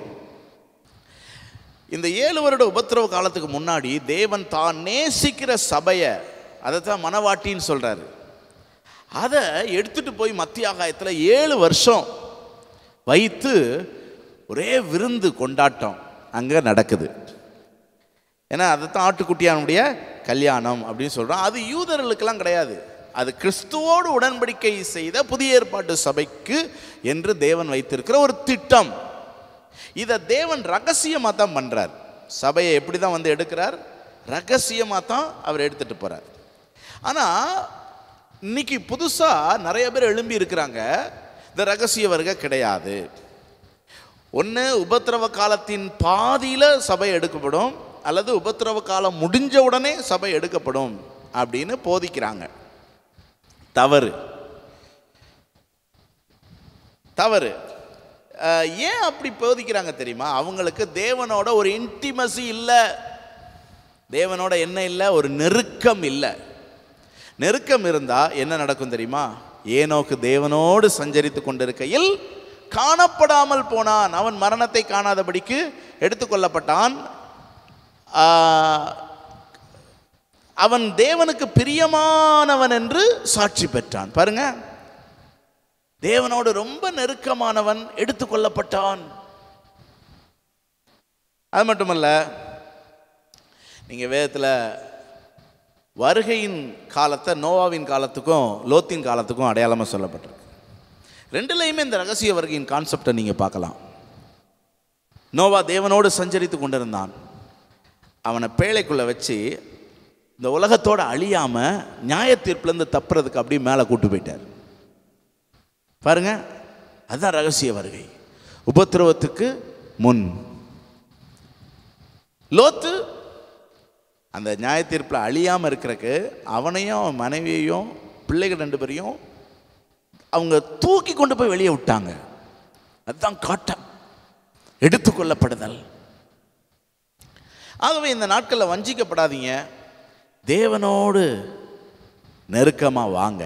இந்த ஏழு வருட உபத்திரவ காலத்துக்கு முன்னாடி தேவன் தான் நேசிக்கிற சபையை அதை தான் மனவாட்டின்னு சொல்கிறாரு அதை எடுத்துட்டு போய் மத்திய ஆகாயத்தில் ஏழு வருஷம் வைத்து ஒரே விருந்து கொண்டாட்டம் அங்கே நடக்குது ஏன்னா அதுதான் ஆட்டுக்குட்டியானுடைய கல்யாணம் அப்படின்னு சொல்கிறோம் அது யூதர்களுக்கெல்லாம் கிடையாது அது கிறிஸ்துவோடு உடன்படிக்கை செய்த புதிய ஏற்பாட்டு சபைக்கு என்று தேவன் வைத்திருக்கிற ஒரு திட்டம் இதை தேவன் ரகசியமாக தான் பண்ணுறார் சபையை எப்படி தான் வந்து எடுக்கிறார் ரகசியமாக தான் அவர் எடுத்துட்டு போகிறார் ஆனால் இன்னைக்கு புதுசாக நிறைய பேர் எழும்பி இருக்கிறாங்க இந்த ரகசிய வருகை கிடையாது ஒன்று உபத்திரவ காலத்தின் பாதியில் சபை எடுக்கப்படும் அல்லது உபத்திரவ காலம் முடிஞ்ச உடனே சபை எடுக்கப்படும் அப்படின்னு போதிக்கிறாங்க தவறு தவறு அஹ், ஏன் அப்படி போதிக்கிறாங்க தெரியுமா அவங்களுக்கு தேவனோட ஒரு இன்டிமசி இல்லை தேவனோட என்ன இல்லை ஒரு நெருக்கம் இல்லை நெருக்கம் இருந்தால் என்ன நடக்கும் தெரியுமா ஏனோக்கு தேவனோடு சஞ்சரித்து கொண்டிருக்கையில் காணப்படாமல் போனான் அவன் மரணத்தை காணாதபடிக்கு எடுத்துக்கொள்ளப்பட்டான் ஆஹ், அவன் தேவனுக்கு பிரியமானவன் என்று சாட்சி பெற்றான் பாருங்க தேவனோடு ரொம்ப நெருக்கமானவன் எடுத்துக்கொள்ளப்பட்டான் அது மட்டுமல்ல நீங்கள் வேதத்தில் வருகையின் காலத்தை நோவாவின் காலத்துக்கும் லோத்தின் காலத்துக்கும் அடையாளமாக சொல்லப்பட்டிருக்கு ரெண்டுலேயுமே இந்த ரகசிய வருகையின் கான்செப்டை நீங்கள் பார்க்கலாம் நோவா தேவனோடு சஞ்சரித்து கொண்டிருந்தான் அவனை பேழைக்குள்ளே வச்சு இந்த உலகத்தோட அழியாமல் நியாய தீர்ப்புலேருந்து தப்புறதுக்கு அப்படியே மேலே கூட்டு போயிட்டார் பாருங்க அதுதான் ரகசிய வருகை உபத்திரவத்துக்கு முன் லோத்து அந்த நியாய தீர்ப்பில் அழியாமல் இருக்கிறக்கு அவனையும் அவன் மனைவியையும் பிள்ளைகள் ரெண்டு பேரையும் அவங்க தூக்கி கொண்டு போய் வெளியே விட்டாங்க அதுதான் காட்டம் எடுத்துக்கொள்ளப்படுதல் ஆகவே இந்த நாட்களில் வஞ்சிக்கப்படாதீங்க தேவனோடு நெருக்கமாக வாங்க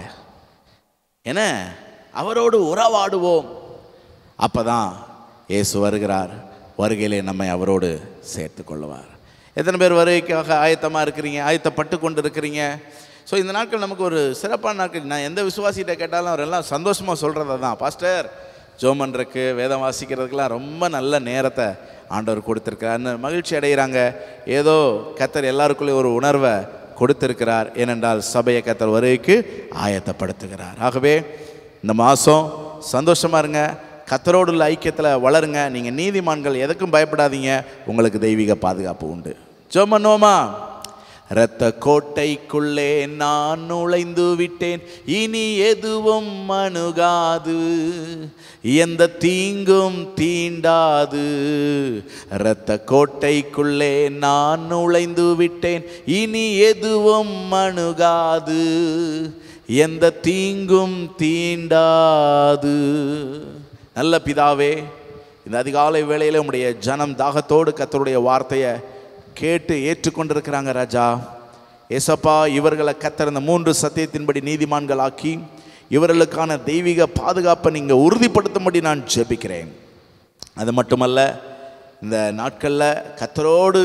என அவரோடு உறவாடுவோம் அப்பதான் இயேசு வருகிறார் வருகையிலே நம்மை அவரோடு சேர்த்து கொள்ளுவார் எத்தனை பேர் வருகைக்காக ஆயத்தமாக இருக்கிறீங்க ஆயத்தப்பட்டு கொண்டு இருக்கிறீங்க ஸோ இந்த நாட்கள் நமக்கு ஒரு சிறப்பான நாட்கள் நான் எந்த விசுவாசிகிட்ட கேட்டாலும் அவர் எல்லாம் சந்தோஷமாக சொல்கிறத தான் பாஸ்டர் ஜோமன்றக்கு வேதம் வாசிக்கிறதுக்கெல்லாம் ரொம்ப நல்ல நேரத்தை ஆண்டவர் கொடுத்துருக்காருன்னு மகிழ்ச்சி அடைகிறாங்க ஏதோ கத்தர் எல்லாருக்குள்ளேயும் ஒரு உணர்வை கொடுத்திருக்கிறார் ஏனென்றால் சபையை கத்தர் வருகைக்கு ஆயத்தப்படுத்துகிறார் ஆகவே இந்த மாதம் சந்தோஷமாக இருங்க கத்தரோடு உள்ள ஐக்கியத்தில் வளருங்க நீங்கள் நீதிமான்கள் எதுக்கும் பயப்படாதீங்க உங்களுக்கு தெய்வீக பாதுகாப்பு உண்டு ஜோமனோமா இரத்த கோட்டைக்குள்ளே நான் நுழைந்து விட்டேன் இனி எதுவும் அணுகாது எந்த தீங்கும் தீண்டாது இரத்த கோட்டைக்குள்ளே நான் நுழைந்து விட்டேன் இனி எதுவும் அணுகாது எந்த தீங்கும் தீண்டாது நல்ல பிதாவே இந்த அதிகாலை வேளையில் உம்முடைய ஜனம் தாகத்தோடு கத்தருடைய வார்த்தையை கேட்டு ஏற்றுக்கொண்டிருக்கிறாங்க ராஜா ஏசப்பா இவர்களை கத்தர் இந்த மூன்று சத்தியத்தின்படி நீதிமான்களாக்கி இவர்களுக்கான தெய்வீக பாதுகாப்பை நீங்கள் உறுதிப்படுத்தும்படி நான் ஜெபிக்கிறேன் அது மட்டுமல்ல இந்த நாட்களில் கத்தரோடு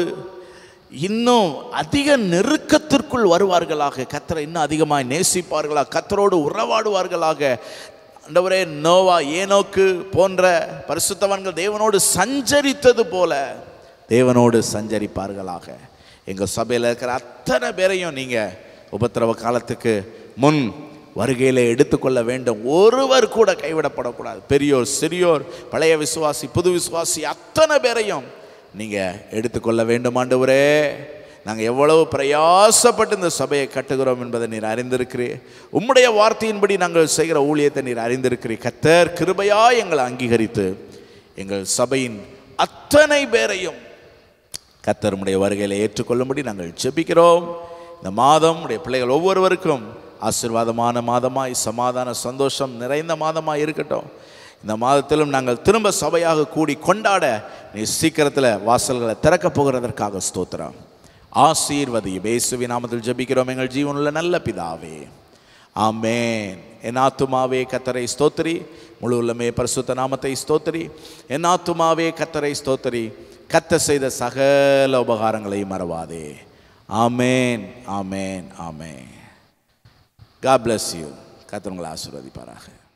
இன்னும் அதிக நெருக்கத்திற்குள் வருவார்களாக கத்தரை இன்னும் அதிகமாக நேசிப்பார்களாக கத்தரோடு உறவாடுவார்களாக ஆண்டவரே நோவா ஏனோக்கு போன்ற பரிசுத்தவான்கள் தேவனோடு சஞ்சரித்தது போல தேவனோடு சஞ்சரிப்பார்களாக எங்கள் சபையில் இருக்கிற அத்தனை பேரையும் நீங்கள் உபத்திரவ காலத்துக்கு முன் வருகையில் எடுத்துக்கொள்ள வேண்டும் ஒருவர் கூட கைவிடப்படக்கூடாது பெரியோர் சிறியோர் பழைய விசுவாசி புது விசுவாசி அத்தனை பேரையும் நீங்கள் எடுத்துக்கொள்ள வேண்டும் ஆண்டவரே நாங்கள் எவ்வளவு பிரயாசப்பட்டு இந்த சபையை கட்டுகிறோம் என்பதை நீர் அறிந்திருக்கிறீர் உம்முடைய வார்த்தையின்படி நாங்கள் செய்கிற ஊழியத்தை நீர் அறிந்திருக்கிறீர் கத்தர் கிருபையா எங்களை அங்கீகரித்து எங்கள் சபையின் அத்தனை பேரையும் கத்தருடைய வருகையில் ஏற்றுக்கொள்ளும்படி நாங்கள் ஜெபிக்கிறோம் இந்த மாதம் உடைய பிள்ளைகள் ஒவ்வொருவருக்கும் ஆசீர்வாதமான மாதமாய் சமாதான சந்தோஷம் நிறைந்த மாதமாய் இருக்கட்டும் இந்த மாதத்திலும் நாங்கள் திரும்ப சபையாக கூடி கொண்டாட நீ சீக்கிரத்தில் வாசல்களை திறக்கப் போகிறதற்காக ஸ்தோத்திரம் ஆசீர்வதி இயேசுவின் நாமத்தில் ஜெபிக்கிறோம் எங்கள் ஜீவனுள்ள நல்ல பிதாவே ஆமென் என் ஆத்துமாவே கத்தரை ஸ்தோத்திரி முழு உள்ளமே பரிசுத்த நாமத்தை ஸ்தோத்திரி என் ஆத்துமாவே கத்தரை ஸ்தோத்திரி கத்த செய்த சகல உபகாரங்களையும் மறவாதே ஆமேன் ஆமேன் ஆமேன் God bless you கத்தர் உங்களை ஆசீர்வதிப்பாராக